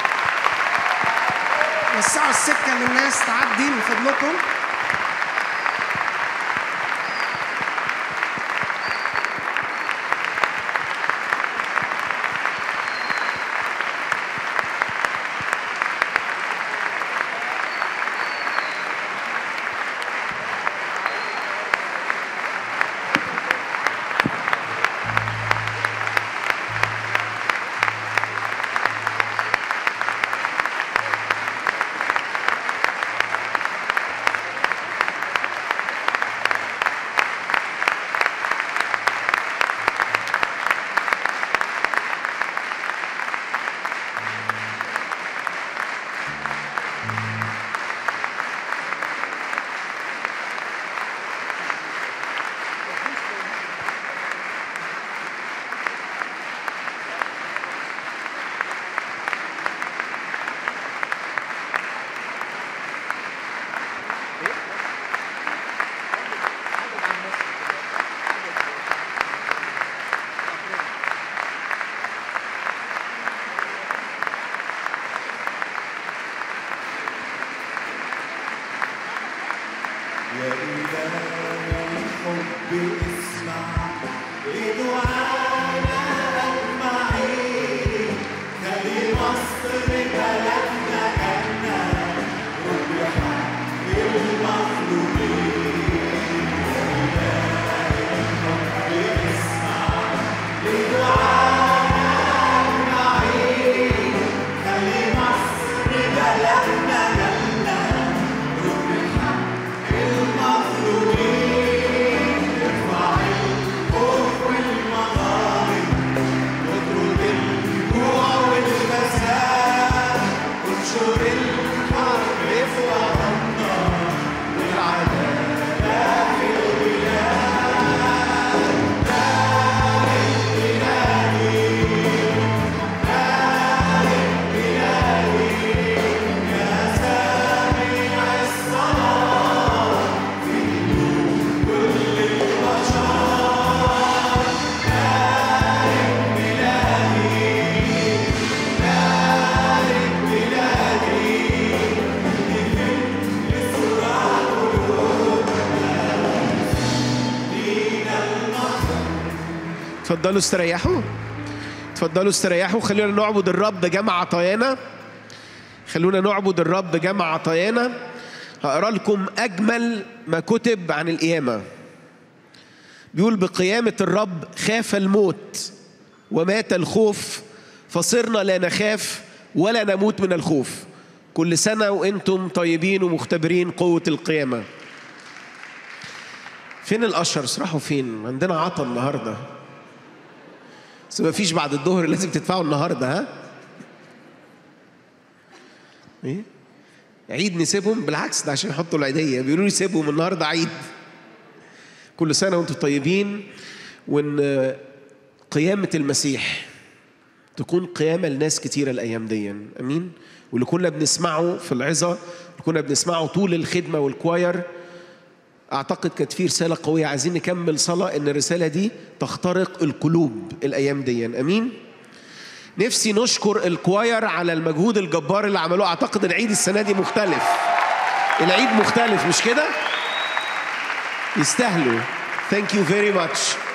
وسعوا السكه للناس تعدي من فضلكم يا إله الحب اسمع لدعانا أجمعين خلي مصر بلدنا جنة وبحق المظلومين يا إله الحب اسمع لدعانا أجمعين خلي مصر بلدنا جنة وبحق المظلومين ارفع الخوف والمظالم واطرد الجوع والفساد وانشر الحرب في وطننا والعدالة في البلاد بارك بلادي بارك بلادي يا سامع الصلاة في قلوب كل البشر بارك بلادي بارك بلادي بكل سرعة قلوبنا لينا المطر اتفضلوا استريحوا اتفضلوا استريحوا خلونا نعبد الرب جمع عطايانا خلونا نعبد الرب جمع عطايانا هقرا لكم اجمل ما كتب عن القيامه بيقول بقيامه الرب خاف الموت ومات الخوف فصرنا لا نخاف ولا نموت من الخوف كل سنه وانتم طيبين ومختبرين قوه القيامه فين الاشرس راحوا فين عندنا عطا النهارده بس ما فيش بعد الظهر لازم تدفعوا النهارده ها ايه عيد نسيبهم بالعكس ده عشان يحطوا العيديه بيقولوا لي سيبهم النهارده عيد كل سنه وانتم طيبين وان قيامه المسيح تكون قيامه لناس كتيره الايام دي امين واللي كنا بنسمعه في العظه اللي كنا بنسمعه طول الخدمه والكواير اعتقد كانت في رساله قويه عايزين نكمل صلاه ان الرساله دي تخترق القلوب الايام دي امين نفسي نشكر الكواير على المجهود الجبار اللي عملوه اعتقد العيد السنه دي مختلف العيد مختلف مش كده يستاهلوا ثانك يو فيري ماتش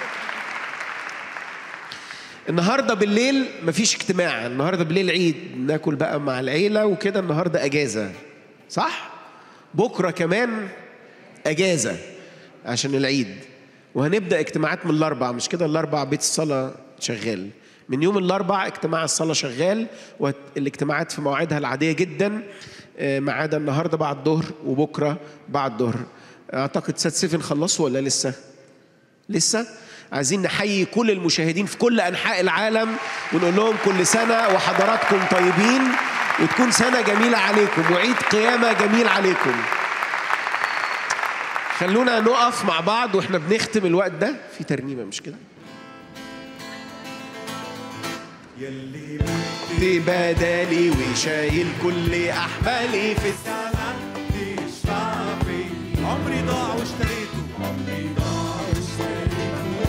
النهارده بالليل مفيش اجتماع النهارده بالليل عيد ناكل بقى مع العيله وكده النهارده اجازه صح بكره كمان اجازه عشان العيد وهنبدا اجتماعات من الاربع مش كده الاربع بيت الصلاه شغال من يوم الاربع اجتماع الصلاه شغال والاجتماعات في مواعيدها العاديه جدا آه، ما عدا النهارده بعد الظهر وبكره بعد الظهر اعتقد سات سيفن خلصوا ولا لسه لسه عايزين نحيي كل المشاهدين في كل انحاء العالم ونقول لهم كل سنه وحضراتكم طيبين وتكون سنه جميله عليكم وعيد قيامه جميل عليكم خلونا نقف مع بعض واحنا بنختم الوقت ده في ترنيمه مش كده يلي بدالي وشايل كل احمالي في السماء تشفع في عمري ضاع واشتريته عمري ضاع واشتريته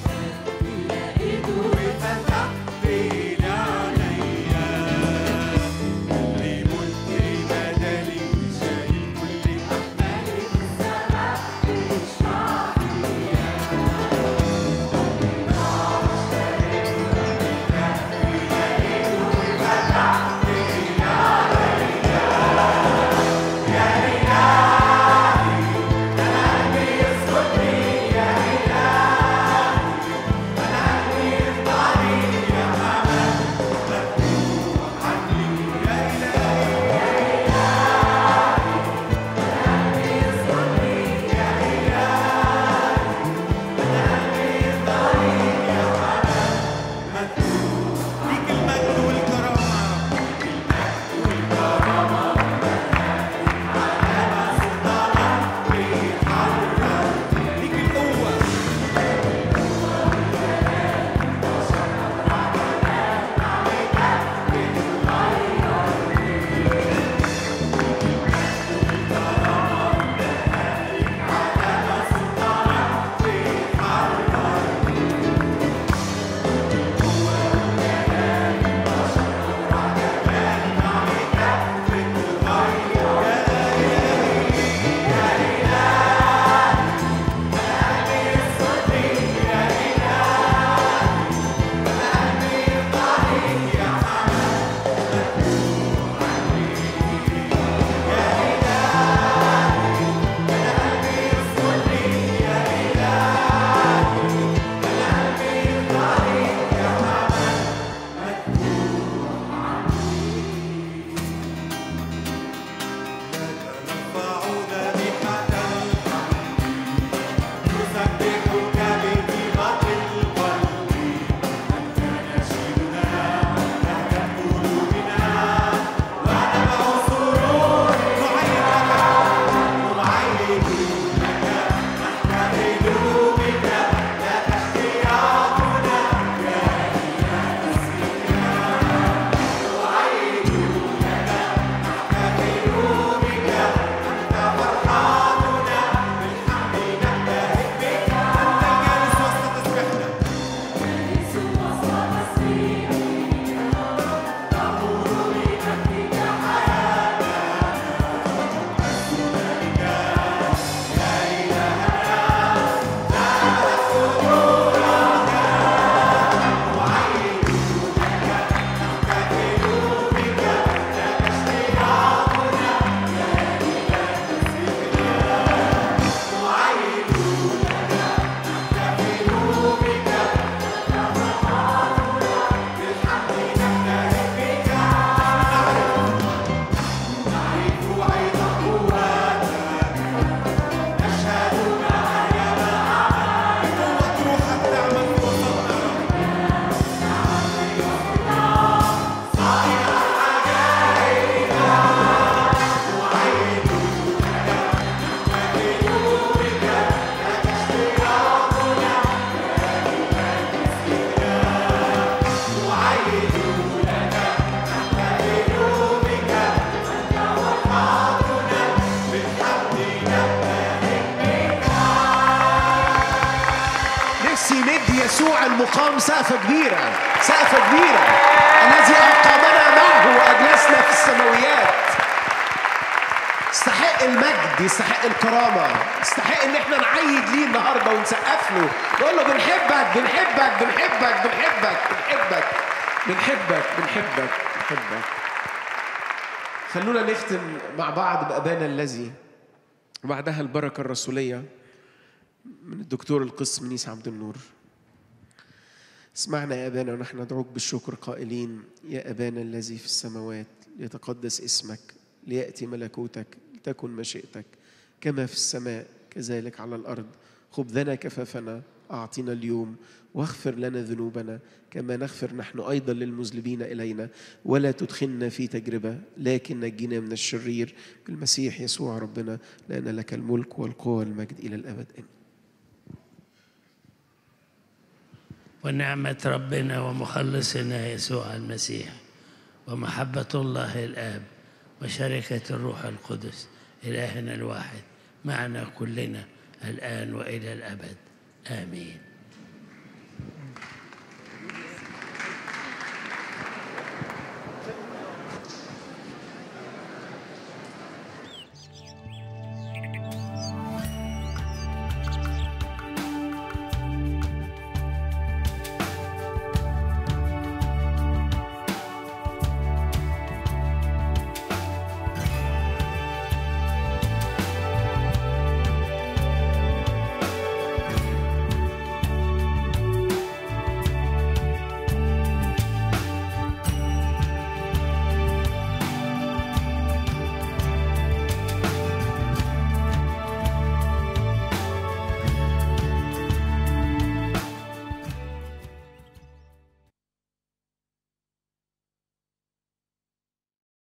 وفتح بين عينيا اللي ملك بدالي وشايل كل احمالي في السماء تشفع ليك المجد والكرامة ليك القوة نفسي ندي يسوع المقام سقفة كبيرة سقفة كبيرة الذي أقامنا معه وأجلسنا في السماويات يستحق المجد يستحق الكرامة يستحق إن احنا نعيد ليه النهاردة ونسقف له نقول له بنحبك بنحبك بنحبك بنحبك بنحبك بنحبك بنحبك بنحبك خلونا نختم مع بعض بأبانا الذي وبعدها البركة الرسولية من الدكتور القس منيس عبد النور اسمعنا يا أبانا ونحن ندعوك بالشكر قائلين يا أبانا الذي في السماوات ليتقدس اسمك ليأتي ملكوتك لتكن مشيئتك كما في السماء كذلك على الأرض خبزنا كفافنا أعطنا اليوم واغفر لنا ذنوبنا كما نغفر نحن أيضا للمذنبين إلينا ولا تدخلنا في تجربة لكن نجينا من الشرير بالمسيح يسوع ربنا لأن لك الملك والقوة والمجد إلى الأبد آمين ونعمة ربنا ومخلصنا يسوع المسيح ومحبة الله الآب وشركة الروح القدس إلهنا الواحد معنا كلنا الآن وإلى الأبد آمين